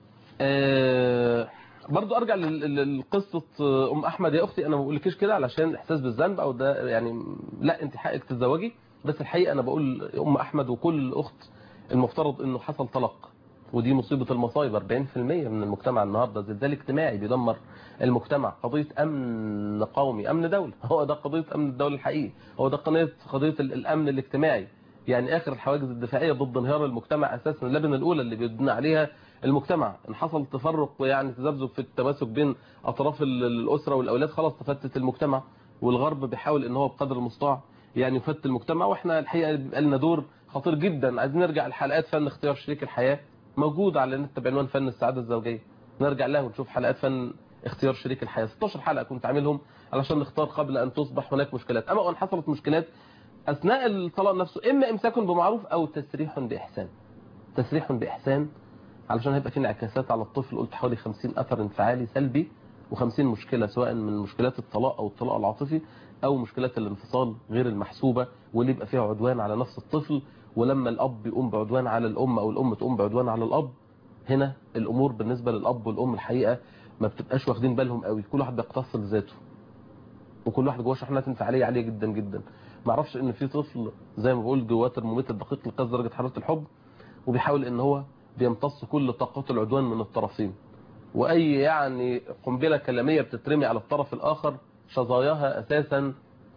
آه برضو ارجع لل- لل- لقصة آه، ام احمد يا اختي انا ما بقولكيش كده علشان الاحساس بالذنب او ده يعني لا انت حقك تتزوجي بس الحقيقة انا بقول ام احمد وكل اخت المفترض انه حصل طلاق ودي مصيبة المصايب 40% من المجتمع النهاردة زلزال اجتماعي بيدمر المجتمع قضية امن قومي امن دولة هو ده قضية امن الدولة الحقيقي هو ده قضية قضية ال- الامن الاجتماعي يعني اخر الحواجز الدفاعية ضد انهيار المجتمع اساسا اللبنة الاولى اللي بيبنى عليها المجتمع ان حصل تفرق يعني تذبذب في التماسك بين اطراف ال- الاسرة والاولاد خلاص تفتت المجتمع والغرب بيحاول ان هو بقدر المستطاع يعني يفتت المجتمع واحنا الحقيقة بيبقى لنا دور خطير جدا عايزين نرجع لحلقات فن اختيار شريك الحياة موجودة على النت بعنوان فن السعادة الزوجية نرجع لها ونشوف حلقات فن اختيار شريك الحياة 16 حلقة كنت عاملهم علشان نختار قبل ان تصبح هناك مشكلات اما وان حصلت مشكلات اثناء الطلاق نفسه اما امساك بمعروف او تسريح باحسان تسريح باحسان علشان هيبقى في انعكاسات على الطفل قلت حوالي 50 اثر انفعالي سلبي و50 مشكلة سواء من مشكلات الطلاق او الطلاق العاطفي او مشكلات الانفصال غير المحسوبة واللي يبقى فيها عدوان على نفس الطفل ولما الاب يقوم بعدوان على الام او الام تقوم بعدوان على الاب هنا الامور بالنسبة للاب والام الحقيقة ما بتبقاش واخدين بالهم قوي كل واحد بيقتص لذاته وكل واحد جواه شحنات انفعاليه عاليه جدا جدا ما اعرفش ان في طفل زي ما بقول جواه ترمومتر دقيق لقياس درجه حراره الحب وبيحاول ان هو بيمتص كل طاقات العدوان من الطرفين واي يعني قنبله كلاميه بتترمي على الطرف الاخر شظاياها اساسا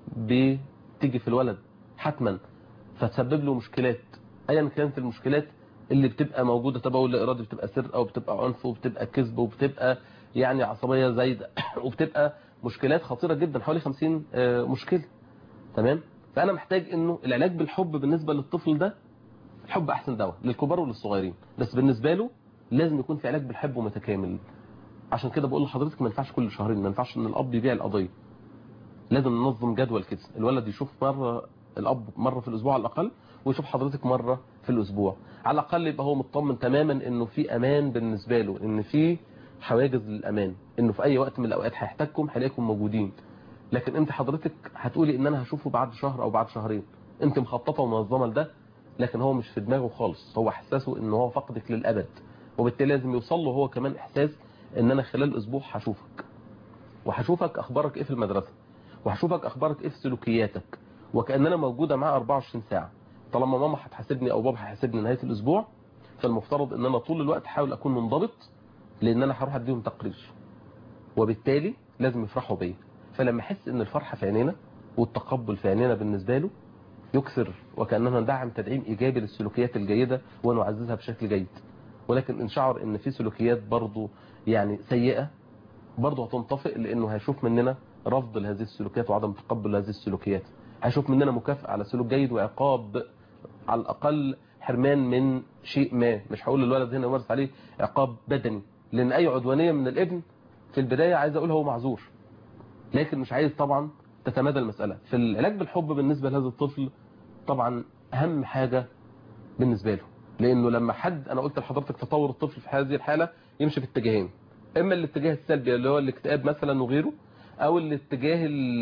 بتيجي في الولد حتما فتسبب له مشكلات ايا كانت المشكلات اللي بتبقى موجوده تبول لا ارادي بتبقى سرقه او بتبقى عنف وبتبقى كذب وبتبقى يعني عصبيه زايده وبتبقى مشكلات خطيره جدا حوالي 50 آه، مشكله تمام فانا محتاج انه العلاج بالحب بالنسبه للطفل ده الحب احسن دواء للكبار وللصغيرين بس بالنسبه له لازم يكون في علاج بالحب متكامل عشان كده بقول لحضرتك ما ينفعش كل شهرين ما ينفعش ان الاب يبيع القضيه لازم ننظم جدول كده الولد يشوف مره الاب مره في الاسبوع على الاقل ويشوف حضرتك مره في الاسبوع على الاقل يبقى هو مطمن تماما انه في امان بالنسبه له ان في حواجز للامان انه في اي وقت من الاوقات هيحتاجكم هيلاقيكم موجودين لكن انت حضرتك هتقولي ان انا هشوفه بعد شهر او بعد شهرين انت مخططه ومنظمه لده لكن هو مش في دماغه خالص هو احساسه ان هو فقدك للابد وبالتالي لازم يوصل له هو كمان احساس ان انا خلال اسبوع هشوفك وهشوفك اخبارك ايه في المدرسه وهشوفك اخبارك ايه في سلوكياتك وكاننا موجوده معاه 24 ساعه طالما ماما هتحاسبني او بابا هيحاسبني نهايه الاسبوع فالمفترض ان انا طول الوقت احاول اكون منضبط لان انا هروح اديهم تقرير وبالتالي لازم يفرحوا بيا فلما احس ان الفرحه في عينينا والتقبل في عينينا بالنسبه له يكثر وكاننا ندعم تدعيم ايجابي للسلوكيات الجيده ونعززها بشكل جيد ولكن ان شعر ان في سلوكيات برضه يعني سيئه برضه هتنطفئ لانه هيشوف مننا رفض لهذه السلوكيات وعدم تقبل لهذه السلوكيات هيشوف مننا مكافأة على سلوك جيد وعقاب على الأقل حرمان من شيء ما مش هقول للولد هنا يمارس عليه عقاب بدني لأن أي عدوانية من الابن في البداية عايز أقول هو معذور لكن مش عايز طبعا تتمادى المسألة في العلاج بالحب بالنسبة لهذا الطفل طبعا أهم حاجة بالنسبة له لأنه لما حد أنا قلت لحضرتك تطور الطفل في هذه الحالة يمشي في اتجاهين إما الاتجاه السلبي اللي هو الاكتئاب مثلا وغيره او الاتجاه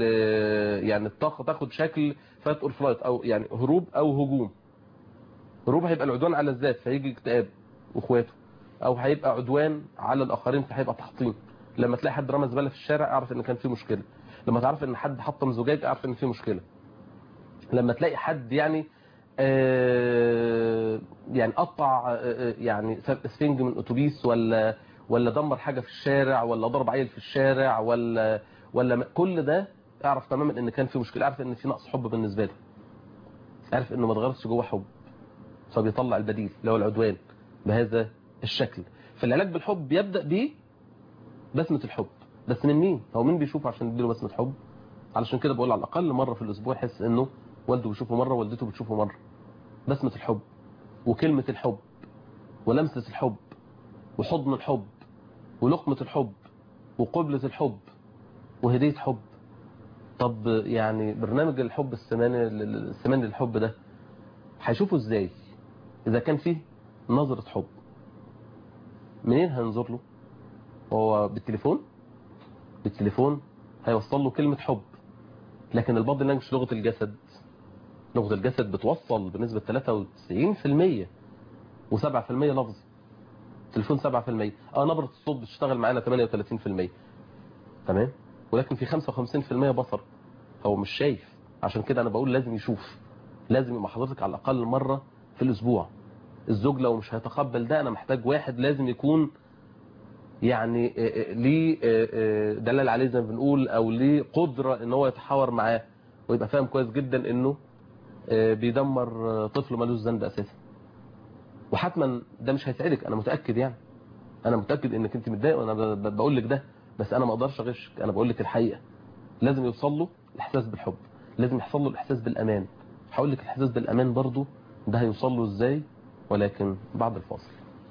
ال- يعني الطاقه تاخد شكل فات اور فلايت او يعني هروب او هجوم هروب هيبقى العدوان على الذات فهيجي اكتئاب واخواته او هيبقى عدوان على الاخرين فهيبقى تحطيم لما تلاقي حد رمى زباله في الشارع اعرف ان كان في مشكله لما تعرف ان حد حطم زجاج اعرف ان في مشكله لما تلاقي حد يعني آه يعني قطع آه يعني اسفنج من اتوبيس ولا ولا دمر حاجه في الشارع ولا ضرب عيل في الشارع ولا ولا م- كل ده اعرف تماما ان كان في مشكله اعرف ان في نقص حب بالنسبه له اعرف انه ما اتغرسش جوه حب فبيطلع البديل اللي هو العدوان بهذا الشكل فالعلاج بالحب يبدا ب بسمة الحب بس من مين هو مين بيشوفه عشان يديله بسمة حب علشان كده بقول على الأقل مرة في الأسبوع يحس إنه والده بيشوفه مرة والدته بتشوفه مرة بسمة الحب وكلمة الحب ولمسة الحب وحضن الحب ولقمة الحب وقبلة الحب وهدية حب طب يعني برنامج الحب السماني السماني للحب ده هيشوفه ازاي اذا كان فيه نظرة حب منين هنظر له هو بالتليفون بالتليفون هيوصل له كلمة حب لكن البادي لانجوج لغة الجسد لغة الجسد بتوصل بنسبة 93% و7% لفظي التليفون 7% اه نبرة الصوت بتشتغل معانا 38% تمام ولكن في 55% بصر هو مش شايف عشان كده انا بقول لازم يشوف لازم يبقى حضرتك على الاقل مرة في الاسبوع الزوج لو مش هيتقبل ده انا محتاج واحد لازم يكون يعني آه، آه، ليه آه، آه، دلال عليه زي ما بنقول او ليه قدرة ان هو يتحاور معاه ويبقى فاهم كويس جدا انه آه، بيدمر آه، طفل ملوش ذنب اساسا وحتما ده مش هيسعدك انا متاكد يعني انا متاكد انك انت متضايق وانا ب- ب- بقول لك ده بس انا ما اقدرش اغشك انا بقول لك الحقيقه لازم يوصل له الاحساس بالحب لازم يحصل له الاحساس بالامان هقول لك الاحساس بالامان برضو ده هيوصل له ازاي ولكن بعد الفاصل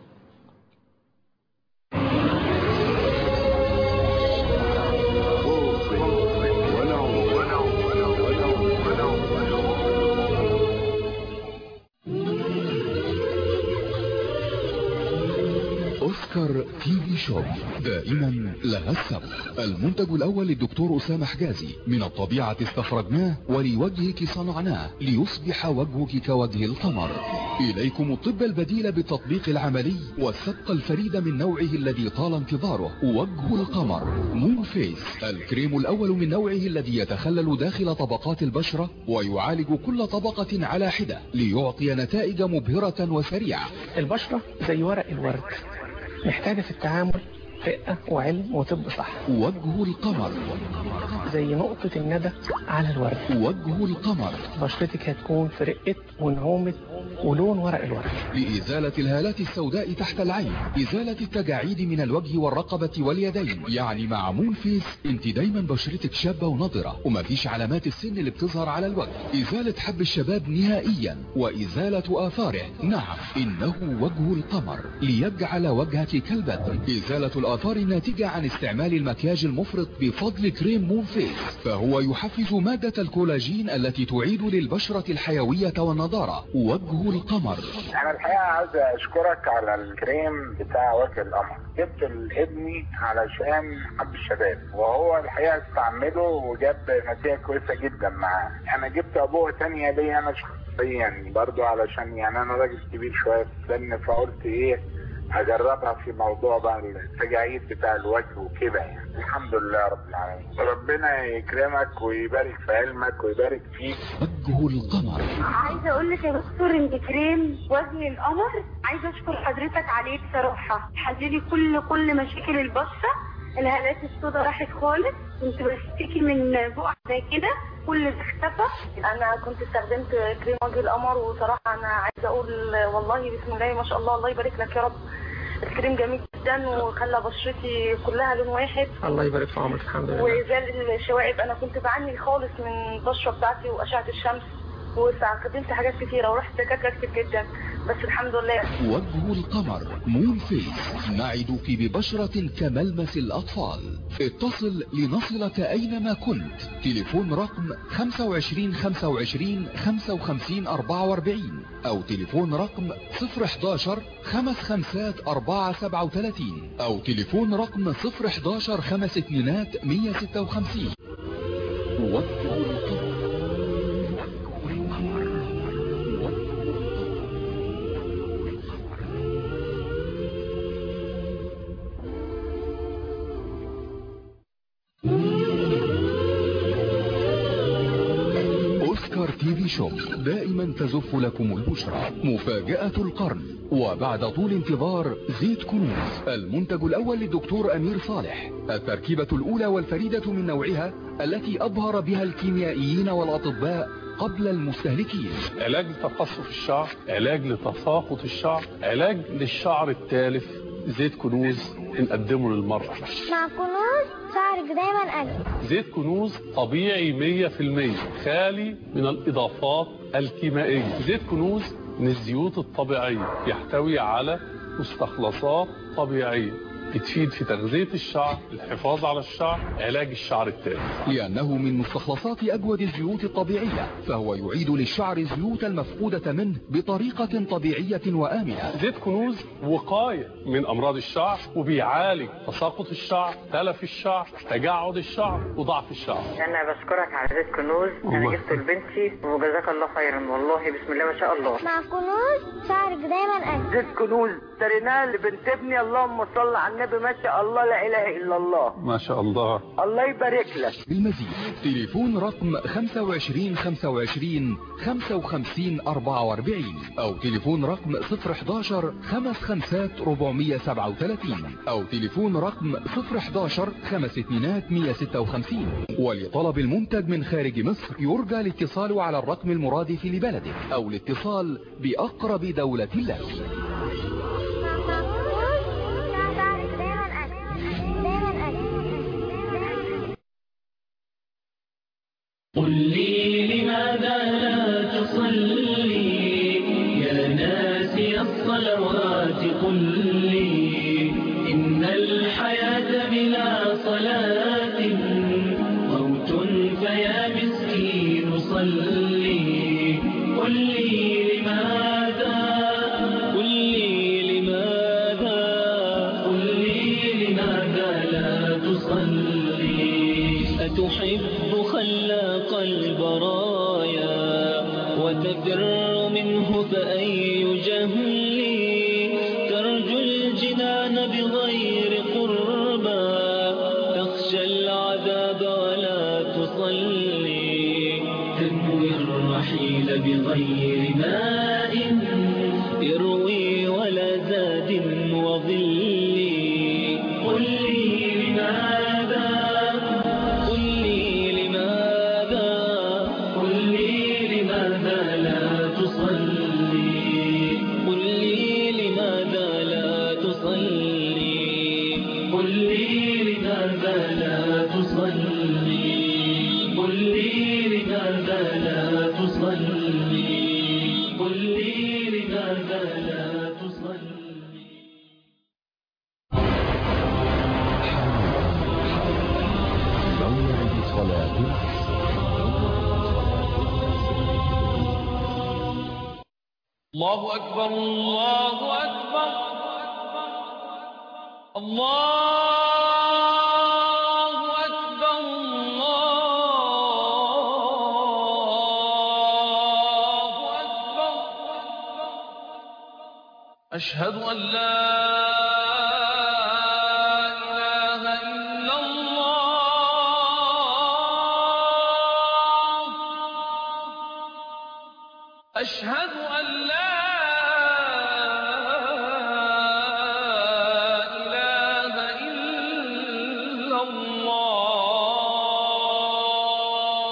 اوسكار تي في شوب دائما لها السبق المنتج الاول للدكتور اسامه حجازي من الطبيعه استخرجناه ولوجهك صنعناه ليصبح وجهك كوجه القمر اليكم الطب البديل بالتطبيق العملي والسبق الفريد من نوعه الذي طال انتظاره وجه القمر مون فيس الكريم الاول من نوعه الذي يتخلل داخل طبقات البشره ويعالج كل طبقه على حده ليعطي نتائج مبهره وسريعه البشرة زي ورق الورد محتاجة في التعامل رقة وعلم وطب صح وجه القمر زي نقطة الندى على الورد وجه القمر بشرتك هتكون في رقة ونعومة ولون ورق الورد لإزالة الهالات السوداء تحت العين إزالة التجاعيد من الوجه والرقبة واليدين يعني مع مون فيس انت دايما بشرتك شابة ونضرة ومفيش علامات السن اللي بتظهر على الوجه إزالة حب الشباب نهائيا وإزالة آثاره نعم إنه وجه القمر ليجعل وجهك كالبدر إزالة الآثار الناتجة عن استعمال المكياج المفرط بفضل كريم مون فيس فهو يحفز مادة الكولاجين التي تعيد للبشرة الحيوية والنضارة وجه القمر انا الحقيقه عايز اشكرك على الكريم بتاع وجه القمر جبت لابني علشان حب الشباب وهو الحقيقه استعمله وجاب نتيجه كويسه جدا معاه انا جبت ابوه تانية ليا انا شخصيا برضو علشان يعني انا راجل كبير شويه في السن فقلت ايه اجربها في موضوع بقى التجاعيد بتاع الوجه وكده يعني الحمد لله رب العالمين ربنا يكرمك ويبارك في علمك ويبارك فيك وجه القمر عايزه اقول لك يا دكتور ان كريم وجه القمر عايزه اشكر حضرتك عليه بصراحه حللي كل كل مشاكل البشره الهالات السوداء راحت خالص كنت بشتكي من بقع زي كده كل ده اختفى انا كنت استخدمت كريم وجه القمر وصراحه انا عايزه اقول والله بسم الله ما شاء الله الله يبارك لك يا رب الكريم جميل جدا وخلى بشرتي كلها لون واحد الله يبارك في عمرك الحمد لله وزال الشوائب انا كنت بعاني خالص من البشره بتاعتي واشعه الشمس واستخدمت حاجات كتيره ورحت دكاتره كتير جدا بس الحمد لله وجه القمر مون فيس نعدك ببشرة كملمس الأطفال اتصل لنصلك أينما كنت تليفون رقم 25 25 55 44 أو تليفون رقم 011 خمس خمسات 4 37 أو تليفون رقم 011 خمس اتنينات 156 وجه القمر أوسكار تي في شوب دائما تزف لكم البشرى مفاجأة القرن وبعد طول انتظار زيت كنوز المنتج الأول للدكتور أمير صالح التركيبة الأولى والفريدة من نوعها التي أبهر بها الكيميائيين والأطباء قبل المستهلكين علاج لتقصف الشعر علاج لتساقط الشعر علاج للشعر التالف زيت كنوز بنقدمه للمرأة مع كنوز شعرك دايما أجمل زيت كنوز طبيعي 100% خالي من الإضافات الكيميائية زيت كنوز من الزيوت الطبيعية يحتوي على مستخلصات طبيعية بتفيد في تغذية الشعر الحفاظ على الشعر علاج الشعر التالف لأنه من مستخلصات أجود الزيوت الطبيعية فهو يعيد للشعر الزيوت المفقودة منه بطريقة طبيعية وآمنة زيت كنوز وقاية من أمراض الشعر وبيعالج تساقط الشعر تلف الشعر تجعد الشعر وضعف الشعر انا بشكرك على زيت كنوز انا الله. جبته لبنتي وجزاك الله خيرا والله بسم الله ما شاء الله مع كنوز شعرك دايما أجمل زيت كنوز اشتريناه لبنت ابني اللهم صل على النبي ما شاء الله لا اله الا الله ما شاء الله الله يبارك لك بالمزيد تليفون رقم 25 25 55 44 أو تليفون رقم 011 55 437 أو تليفون رقم 011 خمس اتنينات 156 ولطلب المنتج من خارج مصر يرجى الاتصال على الرقم المرادف لبلدك أو الاتصال بأقرب دولة لك مع كنوز شعرك دايما أجمل دايما أجمل قل لي لماذا لا تصلي يا ناسي الصلوات قل لي إن الحياة بلا صلاة موت فيا مسكين صلي قل لي لماذا قل لي لماذا قل لي لماذا لا تصلي أتحب خلاق البرايا وتفر منه فأي جهل ترجو الجنان بغير قربى تخشى العذاب ولا تصلي تنوي الرحيل بغير ماء يروي ولا زاد وظل قل لي لماذا قل لي لماذا قل لي لماذا لا تصلي قل لي لماذا لا تصلي قل لي لماذا لا تصلي قل لي لماذا لا تصلي قل لي لماذا لا تصلي موعد صلاة الله أكبر الله أكبر الله أكبر الله أكبر أشهد أن لا إله إلا الله أشهد أن لا إله إلا الله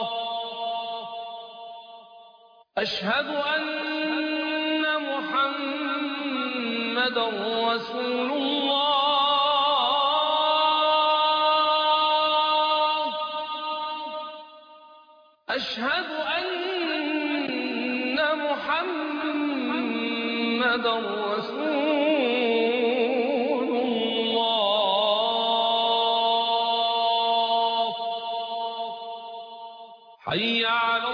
أشهد أن محمدا رسول الله أشهد أن محمدا رسول الله حي على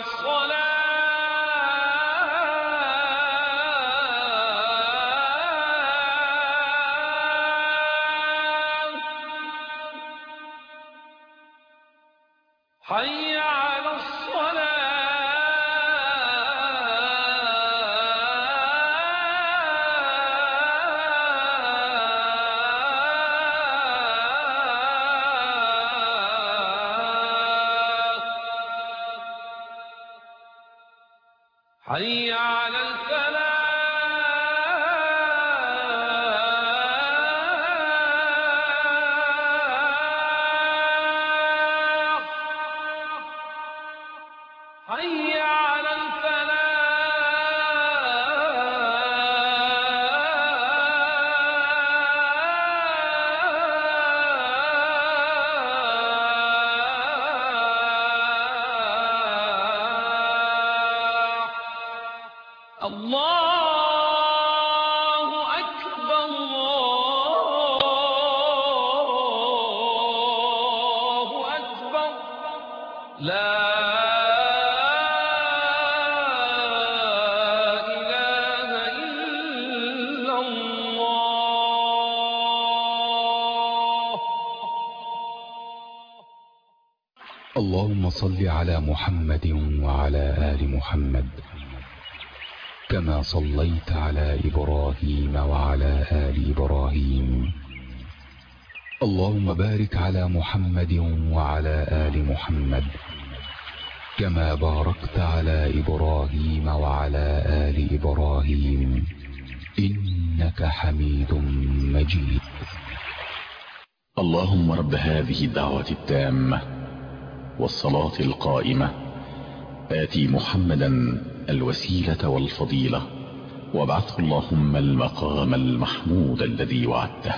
الصلاة حي على الصلاة حي على الفلاح حي على الفلاح الله أكبر الله أكبر لا إله إلا الله اللهم صل على محمد وعلى آل محمد كما صليت على إبراهيم وعلى آل إبراهيم اللهم بارك على محمد وعلى آل محمد كما باركت على إبراهيم وعلى آل إبراهيم إنك حميد مجيد اللهم رب هذه الدعوة التامة والصلاة القائمة آتي محمدا الوسيلة والفضيلة وابعثه اللهم المقام المحمود الذي وعدته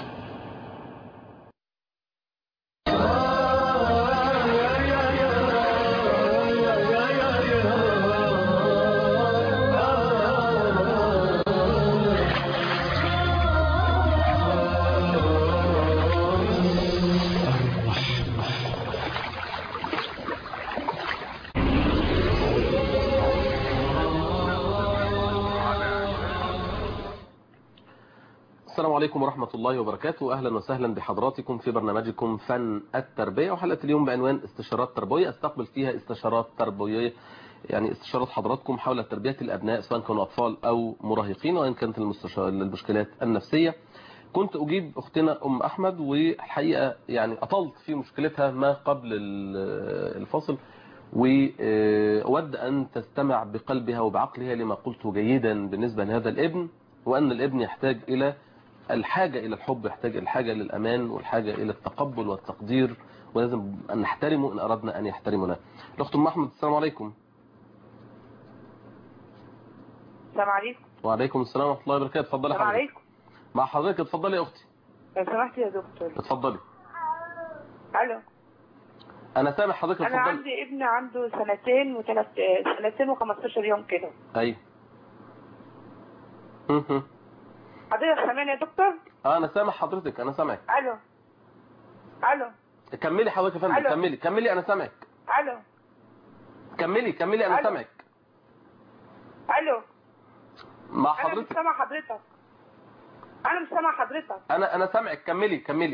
السلام عليكم ورحمة الله وبركاته أهلا وسهلا بحضراتكم في برنامجكم فن التربية وحلقة اليوم بعنوان استشارات تربوية استقبل فيها استشارات تربوية يعني استشارات حضراتكم حول تربية الأبناء سواء كانوا أطفال أو مراهقين وإن كانت المستشار المشكلات النفسية كنت أجيب أختنا أم أحمد والحقيقة يعني أطلت في مشكلتها ما قبل ال- الفصل وأود أن تستمع بقلبها وبعقلها لما قلته جيدا بالنسبة لهذا الابن وأن الابن يحتاج إلى الحاجة إلى الحب يحتاج الحاجة للأمان والحاجة إلى التقبل والتقدير ولازم أن نحترمه إن أردنا أن يحترمنا الأخت أم أحمد السلام عليكم السلام عليكم وعليكم السلام ورحمة الله وبركاته اتفضلي السلام حضرتك عليكم مع حضرتك اتفضلي يا أختي لو سمحت يا دكتور اتفضلي الو أنا سامع حضرتك انا اتفضلي عندي ابن عنده سنتين وثلاث سنتين و15 يوم كده أيوه هم هم. حضرتك سامعني يا دكتور اه انا سامع حضرتك انا سامعك الو الو كملي حضرتك يا فندم ألو. كملي كملي انا سامعك الو كملي كملي انا ألو. سامعك الو مع انا مش حضرتك سامع حضرتك انا مش سامع حضرتك انا انا سامعك كملي كملي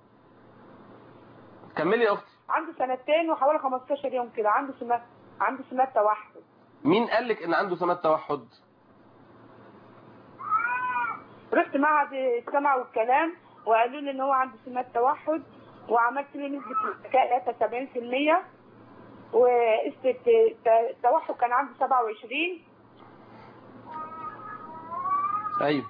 كملي يا اختي عنده سنتين وحوالي 15 يوم كده عنده سمات عنده سمات توحد مين قال لك ان عنده سمات توحد رحت معهد السمع والكلام وقالوا لي ان هو عنده سمات توحد وعملت له نسبة ذكاء 73% وقسط التوحد كان عنده 27 ايوه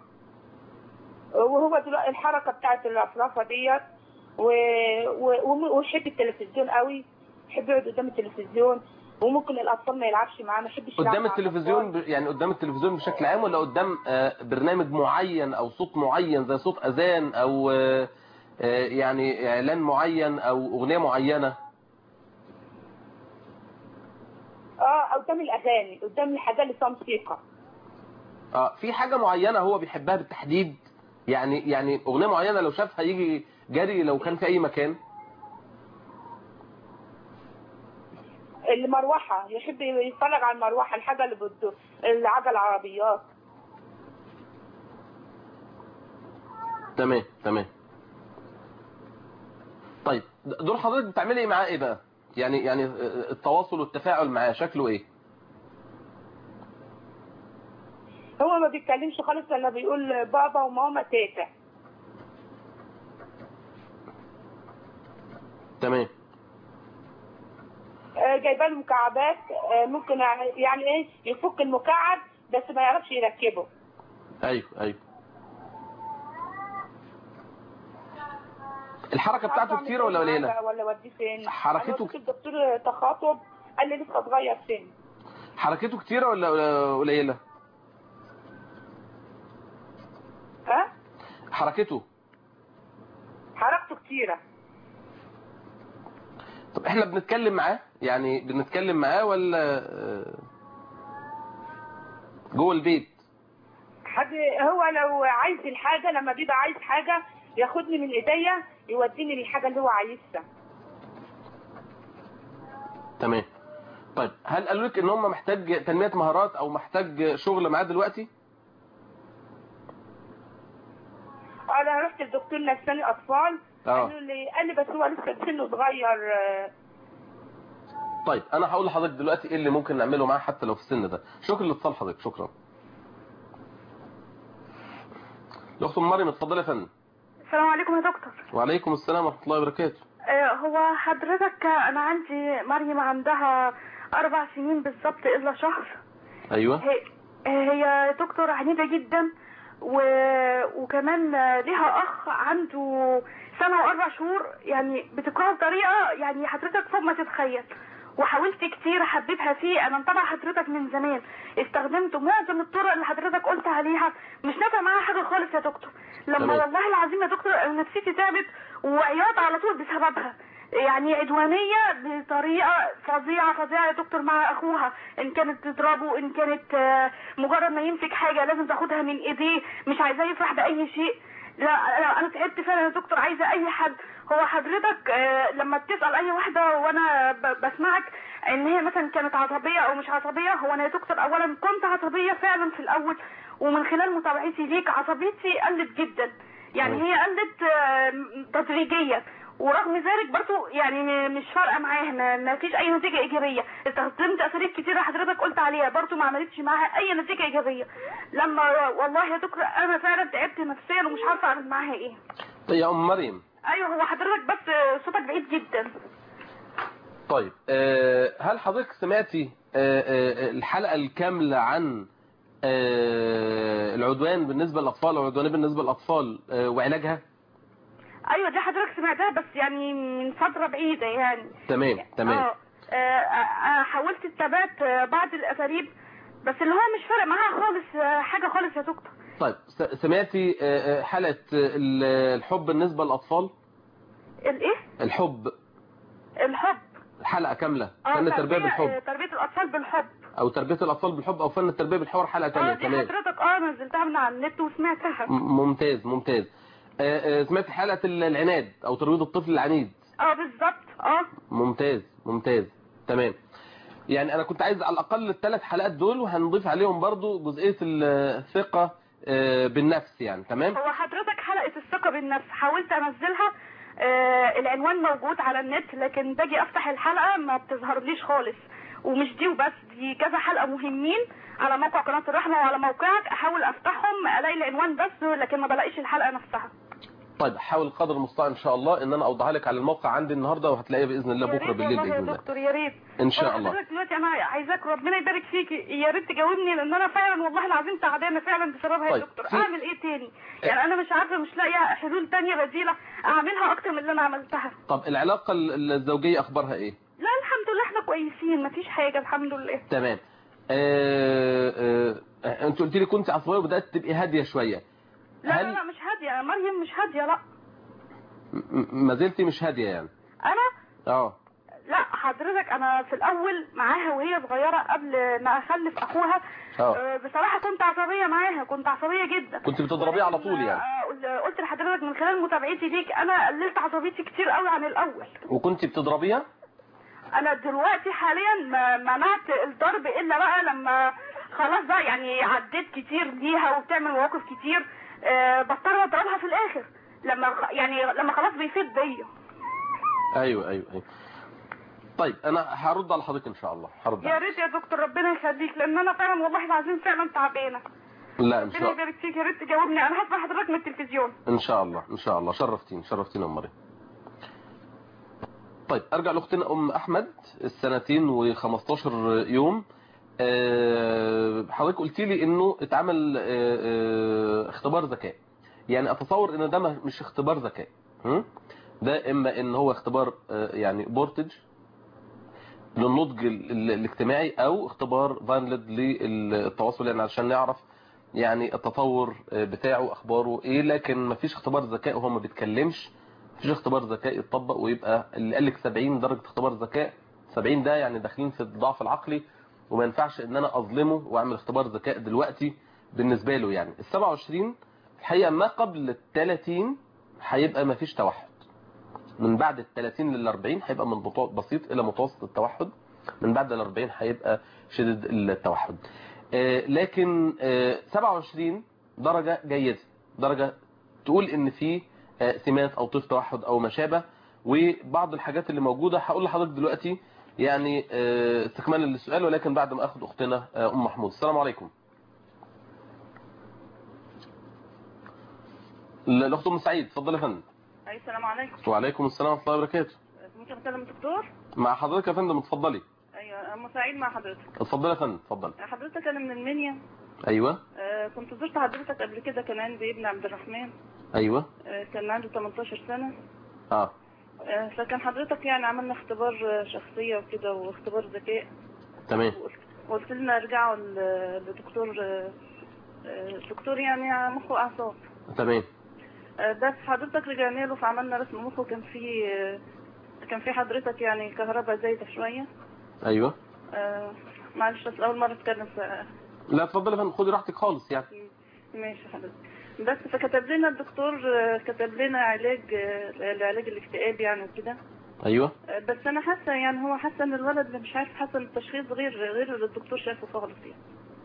وهو دلوقتي الحركة بتاعت الأفرافة ديت و... و... ويحب التلفزيون قوي يحب يقعد قدام التلفزيون وممكن الأطفال ما يلعبش معاه ما يحبش يلعب قدام مع التلفزيون ب... يعني قدام التلفزيون بشكل عام ولا قدام آه، برنامج معين او صوت معين زي صوت اذان او آه، آه، يعني اعلان معين او اغنيه معينه اه قدام الأغاني قدام الحاجات اللي فيها موسيقى اه في حاجه معينه هو بيحبها بالتحديد يعني يعني اغنيه معينه لو شافها يجي جري لو كان في اي مكان المروحة يحب يتفرج على المروحة الحاجة اللي بده العجل العربيات تمام تمام طيب دور حضرتك بتعملي ايه معاه ايه بقى يعني يعني التواصل والتفاعل معاه شكله ايه هو ما بيتكلمش خالص الا بيقول بابا وماما تيتا تمام آه، جايبه له مكعبات آه، ممكن يعني يعني ايه يفك المكعب بس ما يعرفش يركبه ايوه ايوه الحركه بتاعته أعمل كتيره ولا إيه قليله معاه ولا اوديه فين حركته أنا وديته الدكتور تخاطب قال لي لسه صغير سن حركته كتيره ولا ولا قليله ها حركته حركته كتيره طب احنا بنتكلم معاه يعني بنتكلم معاه ولا آه، جوه البيت حد هو لو عايز الحاجه لما بيبقى عايز حاجه ياخدني من ايديا يوديني للحاجه اللي هو عايزها تمام طيب هل قالوا لك ان هم محتاج تنميه مهارات او محتاج شغل معاه دلوقتي انا رحت لدكتور نفساني اطفال اه قالوا لي قال لي بس هو لسه سنه صغير آه، طيب انا هقول لحضرتك دلوقتي ايه اللي ممكن نعمله معاه حتى لو في السن ده شكرا لاتصال حضرتك شكرا الاخت ام مريم اتفضلي يا فندم السلام عليكم يا دكتور وعليكم السلام ورحمه الله وبركاته آه، هو حضرتك انا عندي مريم عندها اربع سنين بالظبط الا شهر ايوه هي هي دكتور عنيدة جدا و... وكمان ليها اخ عنده سنة واربع شهور يعني بتكرهه بطريقة يعني حضرتك فوق ما تتخيل وحاولت كتير احببها فيه انا متابعه حضرتك من زمان استخدمت معظم الطرق اللي حضرتك قلت عليها مش نافع معاها حاجه خالص يا دكتور لما تمام. والله العظيم يا دكتور أنا نفسيتي تعبت وعياط على طول بسببها يعني عدوانية بطريقة فظيعة فظيعة يا دكتور مع أخوها إن كانت تضربه إن كانت آه، مجرد ما يمسك حاجة لازم تاخدها من إيديه مش عايزاه يفرح بأي شيء لا لا انا تعبت فعلا يا دكتور عايزه اي حد هو حضرتك آه، لما بتسال اي واحده وانا ب- بسمعك ان هي مثلا كانت عصبيه او مش عصبيه هو انا يا دكتور اولا كنت عصبيه فعلا في الاول ومن خلال متابعتي ليك عصبيتي قلت جدا يعني هي قلت آه، تدريجيا ورغم ذلك برضو يعني م- مش فارقه معاها ما- ما فيش اي نتيجه ايجابيه استخدمت اساليب كتيره حضرتك قلت عليها برضو ما عملتش معاها اي نتيجه ايجابيه لما والله يا دكتور انا فعلا تعبت نفسيا ومش عارفه اعمل معاها ايه طيب يا ام مريم ايوه هو حضرتك بس صوتك بعيد جدا طيب آه، هل حضرتك سمعتي آه، آه، الحلقة الكاملة عن آه، العدوان بالنسبة للأطفال والعدوان بالنسبة للأطفال آه، وعلاجها ايوه دي حضرتك سمعتها بس يعني من فتره بعيده يعني تمام تمام اه آه، آه، حاولت اتبعت آه، بعض الاساليب بس اللي هو مش فارق معاها خالص آه، حاجه خالص يا دكتور طيب س- سمعتي آه، آه، حلقة آه، ال- الحب بالنسبة للأطفال الايه الحب الحب حلقة كاملة اه فن التربية تربية- بالحب آه، تربيه الاطفال بالحب أو تربية الأطفال بالحب أو فن التربية بالحوار حلقة اه تانية دي تمام حضرتك اه نزلتها من على النت وسمعتها م- ممتاز ممتاز آه، آه، سمعتي حلقة ال- العناد أو ترويض الطفل العنيد اه بالظبط اه ممتاز ممتاز تمام يعني انا كنت عايز على الاقل الثلاث حلقات دول وهنضيف عليهم برضو جزئيه الثقه آه، بالنفس يعني تمام هو حضرتك حلقة الثقة بالنفس حاولت انزلها آه العنوان موجود على النت لكن باجي افتح الحلقة ما بتظهرليش خالص ومش دي وبس دي كذا حلقة مهمين على موقع قناة الرحمة وعلى موقعك احاول افتحهم الاقي العنوان بس لكن ما بلاقيش الحلقة نفسها طيب حاول قدر المستطاع ان شاء الله ان انا اوضحها لك على الموقع عندي النهارده وهتلاقيها باذن الله يا بكره ريت بالليل والله باذن يا الله دكتور يا ريت ان شاء هو الله حضرتك دلوقتي انا عايزاك ربنا يبارك فيك يا ريت تجاوبني لان انا فعلا والله العظيم تعبانه فعلا بسببها طيب، يا دكتور في- اعمل ايه تاني يعني انا مش عارفه مش لاقيه حلول تانية بديله اعملها اكتر من اللي انا عملتها طب العلاقه ال- الزوجيه اخبارها ايه لا الحمد لله احنا كويسين مفيش حاجه الحمد لله تمام آه آه انت قلت لي كنت عصبيه وبدات تبقي هاديه شويه لا لا هل لا مش هاديه مريم مش هاديه لا م- ما زلتي مش هاديه يعني انا اه لا حضرتك انا في الاول معاها وهي صغيره قبل ما اخلف اخوها اه آه، بصراحه كنت عصبيه معاها كنت عصبيه جدا كنت بتضربيه على طول يعني آه، قلت- قلت لحضرتك من خلال متابعتي ليك انا قللت عصبيتي كتير قوي عن الاول وكنت بتضربيها انا دلوقتي حاليا ما منعت الضرب الا بقى لما خلاص بقى يعني عديت كتير ليها وبتعمل مواقف كتير آه، بضطر اضربها في الاخر لما خ- يعني لما خلاص بيفيد بيا ايوه ايوه ايوه طيب انا هرد على حضرتك ان شاء الله هرد يا ريت يا دكتور ربنا يخليك لان انا فعلا والله العظيم فعلا تعبانه لا ان ربنا شاء يبارك فيك يا ريت تجاوبني انا هسمع حضرتك من التلفزيون ان شاء الله ان شاء الله شرفتيني شرفتيني يا ام مريم طيب ارجع لاختنا ام احمد السنتين و15 يوم آه، حضرتك قلت لي انه اتعمل آه، آه، اختبار ذكاء يعني اتصور ان ده مش اختبار ذكاء هم؟ ده اما ان هو اختبار آه، يعني بورتج للنضج ال- ال- الاجتماعي او اختبار فانلد للتواصل يعني عشان نعرف يعني التطور بتاعه اخباره ايه لكن مفيش اختبار ذكاء وهو ما بيتكلمش مفيش اختبار ذكاء يتطبق ويبقى اللي قال لك 70 درجة اختبار ذكاء 70 ده يعني داخلين في الضعف العقلي وما ينفعش ان انا اظلمه واعمل اختبار ذكاء دلوقتي بالنسبة له يعني ال 27 الحقيقة ما قبل ال 30 هيبقى ما فيش توحد من بعد ال 30 لل 40 هيبقى من بطو- بسيط الى متوسط التوحد من بعد ال 40 هيبقى شديد التوحد آه، لكن آه، 27 درجة جيدة درجة تقول ان في آه، سمات او طيف توحد او ما شابه وبعض الحاجات اللي موجودة هقول لحضرتك دلوقتي يعني آه، استكمالا للسؤال ولكن بعد ما اخد اختنا آه، ام محمود السلام عليكم الاخت ام سعيد اتفضل يا فندم أي السلام عليكم وعليكم السلام ورحمه الله وبركاته ممكن أكلم الدكتور؟ مع حضرتك يا فندم اتفضلي أيوة أم سعيد مع حضرتك اتفضلي يا فندم اتفضلي حضرتك أنا من المنيا ايوه آه كنت زرت حضرتك قبل كده كان عندي ابن عبد الرحمن ايوه آه كان عنده 18 سنة اه آه فكان حضرتك يعني عملنا اختبار آه، شخصية وكده واختبار ذكاء تمام وقلت لنا ارجعوا ل- لدكتور آه، آه، دكتور يعني مخ وأعصاب تمام آه، بس حضرتك رجعنا له فعملنا رسم مخ وكان في آه، كان في حضرتك يعني كهرباء زايدة شوية ايوه آه، معلش بس أول مرة أتكلم في لا اتفضلي يا فندم خدي راحتك خالص يعني ماشي حضرتك بس فكتب لنا الدكتور آه، كتب لنا علاج آه، لعلاج الاكتئاب يعني وكده ايوه آه، بس انا حاسه يعني هو حاسه ان الولد اللي مش عارف حاسه ان التشخيص غير غير اللي الدكتور شافه خالص يعني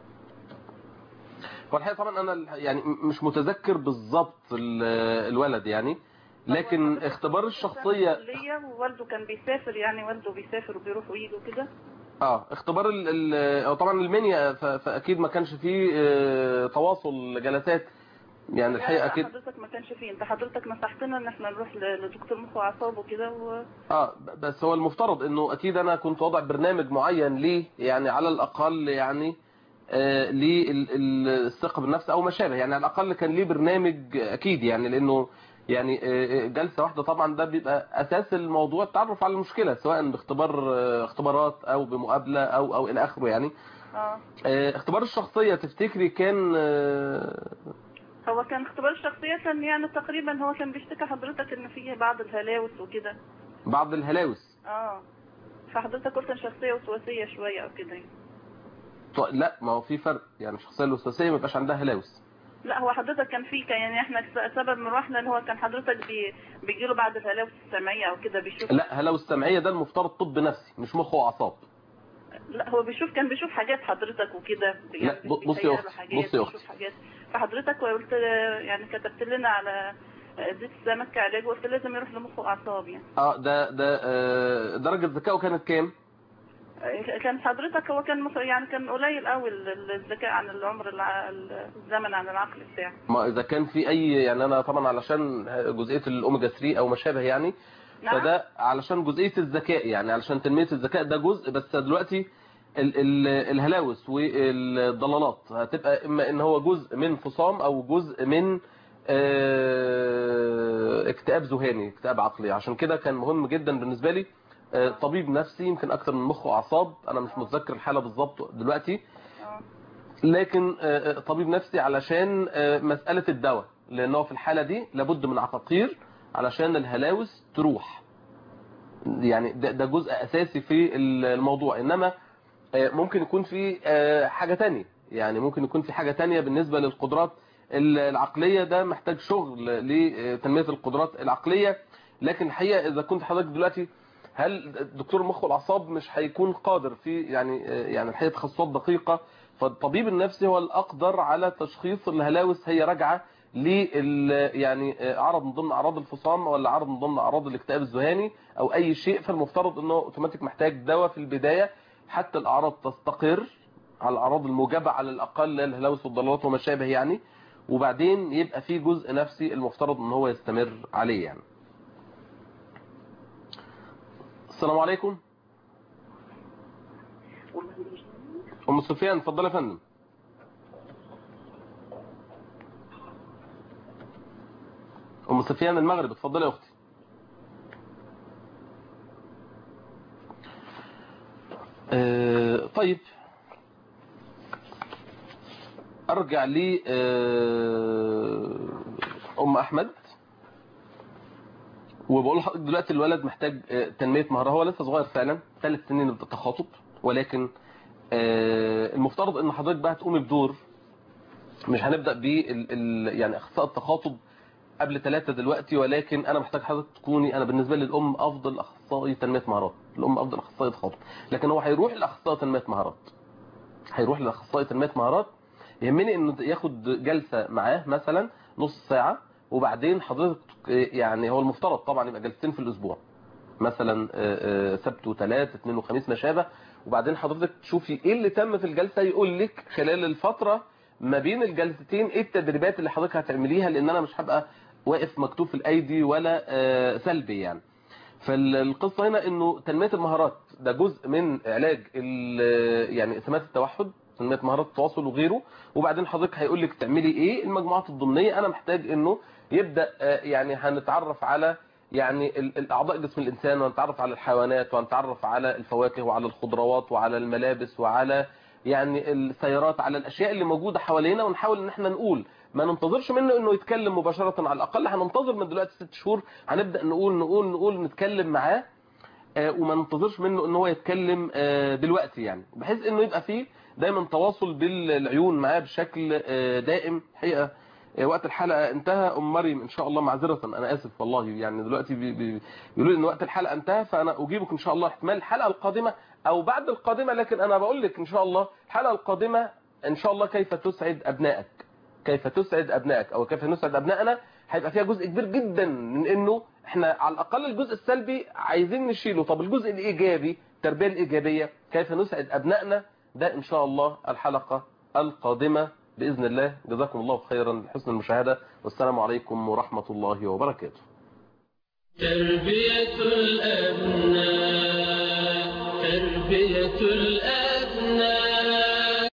هو الحقيقه طبعا انا الح- يعني م- مش متذكر بالظبط ال- الولد يعني لكن اختبار الشخصيه كلية ووالده كان بيسافر يعني والده بيسافر وبيروح ويجي وكده اه اختبار ال ال أو طبعا المنيا ف- فاكيد ما كانش فيه آه، تواصل جلسات يعني الحقيقه لا، اكيد حضرتك ما كانش فيه انت حضرتك نصحتنا ان احنا نروح ل- لدكتور مخ واعصاب وكده و... اه ب- بس هو المفترض انه اكيد انا كنت وضع برنامج معين ليه يعني على الاقل يعني آه للثقه بالنفس او ما شابه يعني على الاقل كان ليه برنامج اكيد يعني لانه يعني آه، جلسه واحده طبعا ده بيبقى اساس الموضوع التعرف على المشكله سواء باختبار آه، اختبارات او بمقابله او او الى اخره يعني اه آه، اختبار الشخصيه تفتكري كان آه، هو كان اختبار الشخصية كان يعني تقريبا هو كان بيشتكي حضرتك ان فيه بعض الهلاوس وكده بعض الهلاوس اه فحضرتك قلت ان شخصية وسواسية شوية او كده يعني. طيب، لا ما هو في فرق يعني الشخصيه الوسواسيه ما يبقاش عندها هلاوس لا هو حضرتك كان فيه كان يعني احنا سبب مروحنا ان هو كان حضرتك بي بيجيله بعض الهلاوس السمعية او كده بيشوف لا هلاوس سمعيه ده المفترض طب نفسي مش مخ واعصاب لا هو بيشوف كان بيشوف حاجات حضرتك وكده لا، ب- بصي يا بيتهيأ له أختي، حاجات، بصي يا بيشوف حاجات فحضرتك قلت يعني كتبت لنا على زيت السمك كعلاج وقلت لازم يروح لمخ واعصاب يعني اه ده ده آه، درجة ذكائه كانت كام؟ كان حضرتك هو كان مخ- يعني كان قليل قوي ال- الذكاء عن العمر الع- الزمن عن العقل بتاعه ما اذا كان في اي يعني انا طبعا علشان جزئية الاوميجا 3 او ما شابه يعني نعم. فده علشان جزئية الذكاء يعني علشان تنمية الذكاء ده جزء بس دلوقتي ال ال الهلاوس والضلالات هتبقى اما ان هو جزء من فصام او جزء من آه، اكتئاب ذهاني اكتئاب عقلي عشان كده كان مهم جدا بالنسبة لي آه، طبيب نفسي يمكن اكتر من مخ واعصاب انا مش متذكر الحالة بالظبط دلوقتي لكن آه، آه، طبيب نفسي علشان آه، مسألة الدواء لأنه في الحالة دي لابد من عقاقير علشان الهلاوس تروح يعني ده, ده جزء أساسي في الموضوع إنما آه، ممكن يكون في آه، حاجة تانية يعني ممكن يكون في حاجة تانية بالنسبة للقدرات العقلية ده محتاج شغل لتنمية القدرات العقلية لكن الحقيقة إذا كنت حضرتك دلوقتي هل دكتور المخ والاعصاب مش هيكون قادر في يعني يعني الحقيقه تخصصات دقيقه فالطبيب النفسي هو الاقدر على تشخيص الهلاوس هي راجعه لل يعني عرض من ضمن اعراض الفصام ولا عرض من ضمن اعراض الاكتئاب الذهاني او اي شيء فالمفترض انه اوتوماتيك محتاج دواء في البدايه حتى الاعراض تستقر على الاعراض الموجبه على الاقل الهلاوس والضلالات وما شابه يعني وبعدين يبقى في جزء نفسي المفترض ان هو يستمر عليه يعني السلام عليكم ام سفيان اتفضلي يا فندم ام سفيان المغرب اتفضلي يا اختي آه طيب ارجع لي آه ام احمد وبقول لحضرتك دلوقتي الولد محتاج آه، تنمية مهارة هو لسه صغير فعلا ثلاث سنين التخاطب ولكن آه، المفترض ان حضرتك بقى تقومي بدور مش هنبدا ب يعني اخصائي التخاطب قبل ثلاثة دلوقتي ولكن انا محتاج حضرتك تكوني انا بالنسبه لي الام افضل اخصائي تنميه مهارات الام افضل اخصائي تخاطب لكن هو هيروح لاخصائي تنميه مهارات هيروح لاخصائي تنميه مهارات يهمني انه ياخد جلسه معاه مثلا نص ساعه وبعدين حضرتك يعني هو المفترض طبعا يبقى جلستين في الاسبوع مثلا آه، آه، سبت وثلاث اثنين وخميس ما شابه وبعدين حضرتك تشوفي ايه اللي تم في الجلسه يقول لك خلال الفتره ما بين الجلستين ايه التدريبات اللي حضرتك هتعمليها لان انا مش هبقى واقف مكتوب في الايدي ولا آه، سلبي يعني فالقصه هنا انه تنميه المهارات ده جزء من علاج ال- يعني سمات التوحد تنميه مهارات التواصل وغيره وبعدين حضرتك هيقول لك تعملي ايه المجموعات الضمنيه انا محتاج انه يبدا آه، يعني هنتعرف على يعني ال- الاعضاء جسم الانسان ونتعرف على الحيوانات ونتعرف على الفواكه وعلى الخضروات وعلى الملابس وعلى يعني السيارات على الاشياء اللي موجوده حوالينا ونحاول ان احنا نقول ما ننتظرش منه انه يتكلم مباشره على الاقل هننتظر من دلوقتي ست شهور هنبدا نقول نقول نقول نتكلم معاه آه، وما ننتظرش منه ان هو يتكلم آه، دلوقتي يعني بحيث انه يبقى فيه دايما تواصل بالعيون معاه بشكل آه، دائم حقيقه آه، وقت الحلقه انتهى ام مريم ان شاء الله معذره انا اسف والله يعني دلوقتي بي- بي- بيقولوا لي ان وقت الحلقه انتهى فانا اجيبك ان شاء الله احتمال الحلقه القادمه او بعد القادمه لكن انا بقول لك ان شاء الله الحلقه القادمه ان شاء الله كيف تسعد ابنائك كيف تسعد ابنائك او كيف نسعد ابنائنا هيبقى فيها جزء كبير جدا من انه احنا على الاقل الجزء السلبي عايزين نشيله طب الجزء الايجابي التربيه الايجابيه كيف نسعد ابنائنا ده ان شاء الله الحلقه القادمه باذن الله جزاكم الله خيرا لحسن المشاهده والسلام عليكم ورحمه الله وبركاته تربية الأبناء تربية الأبناء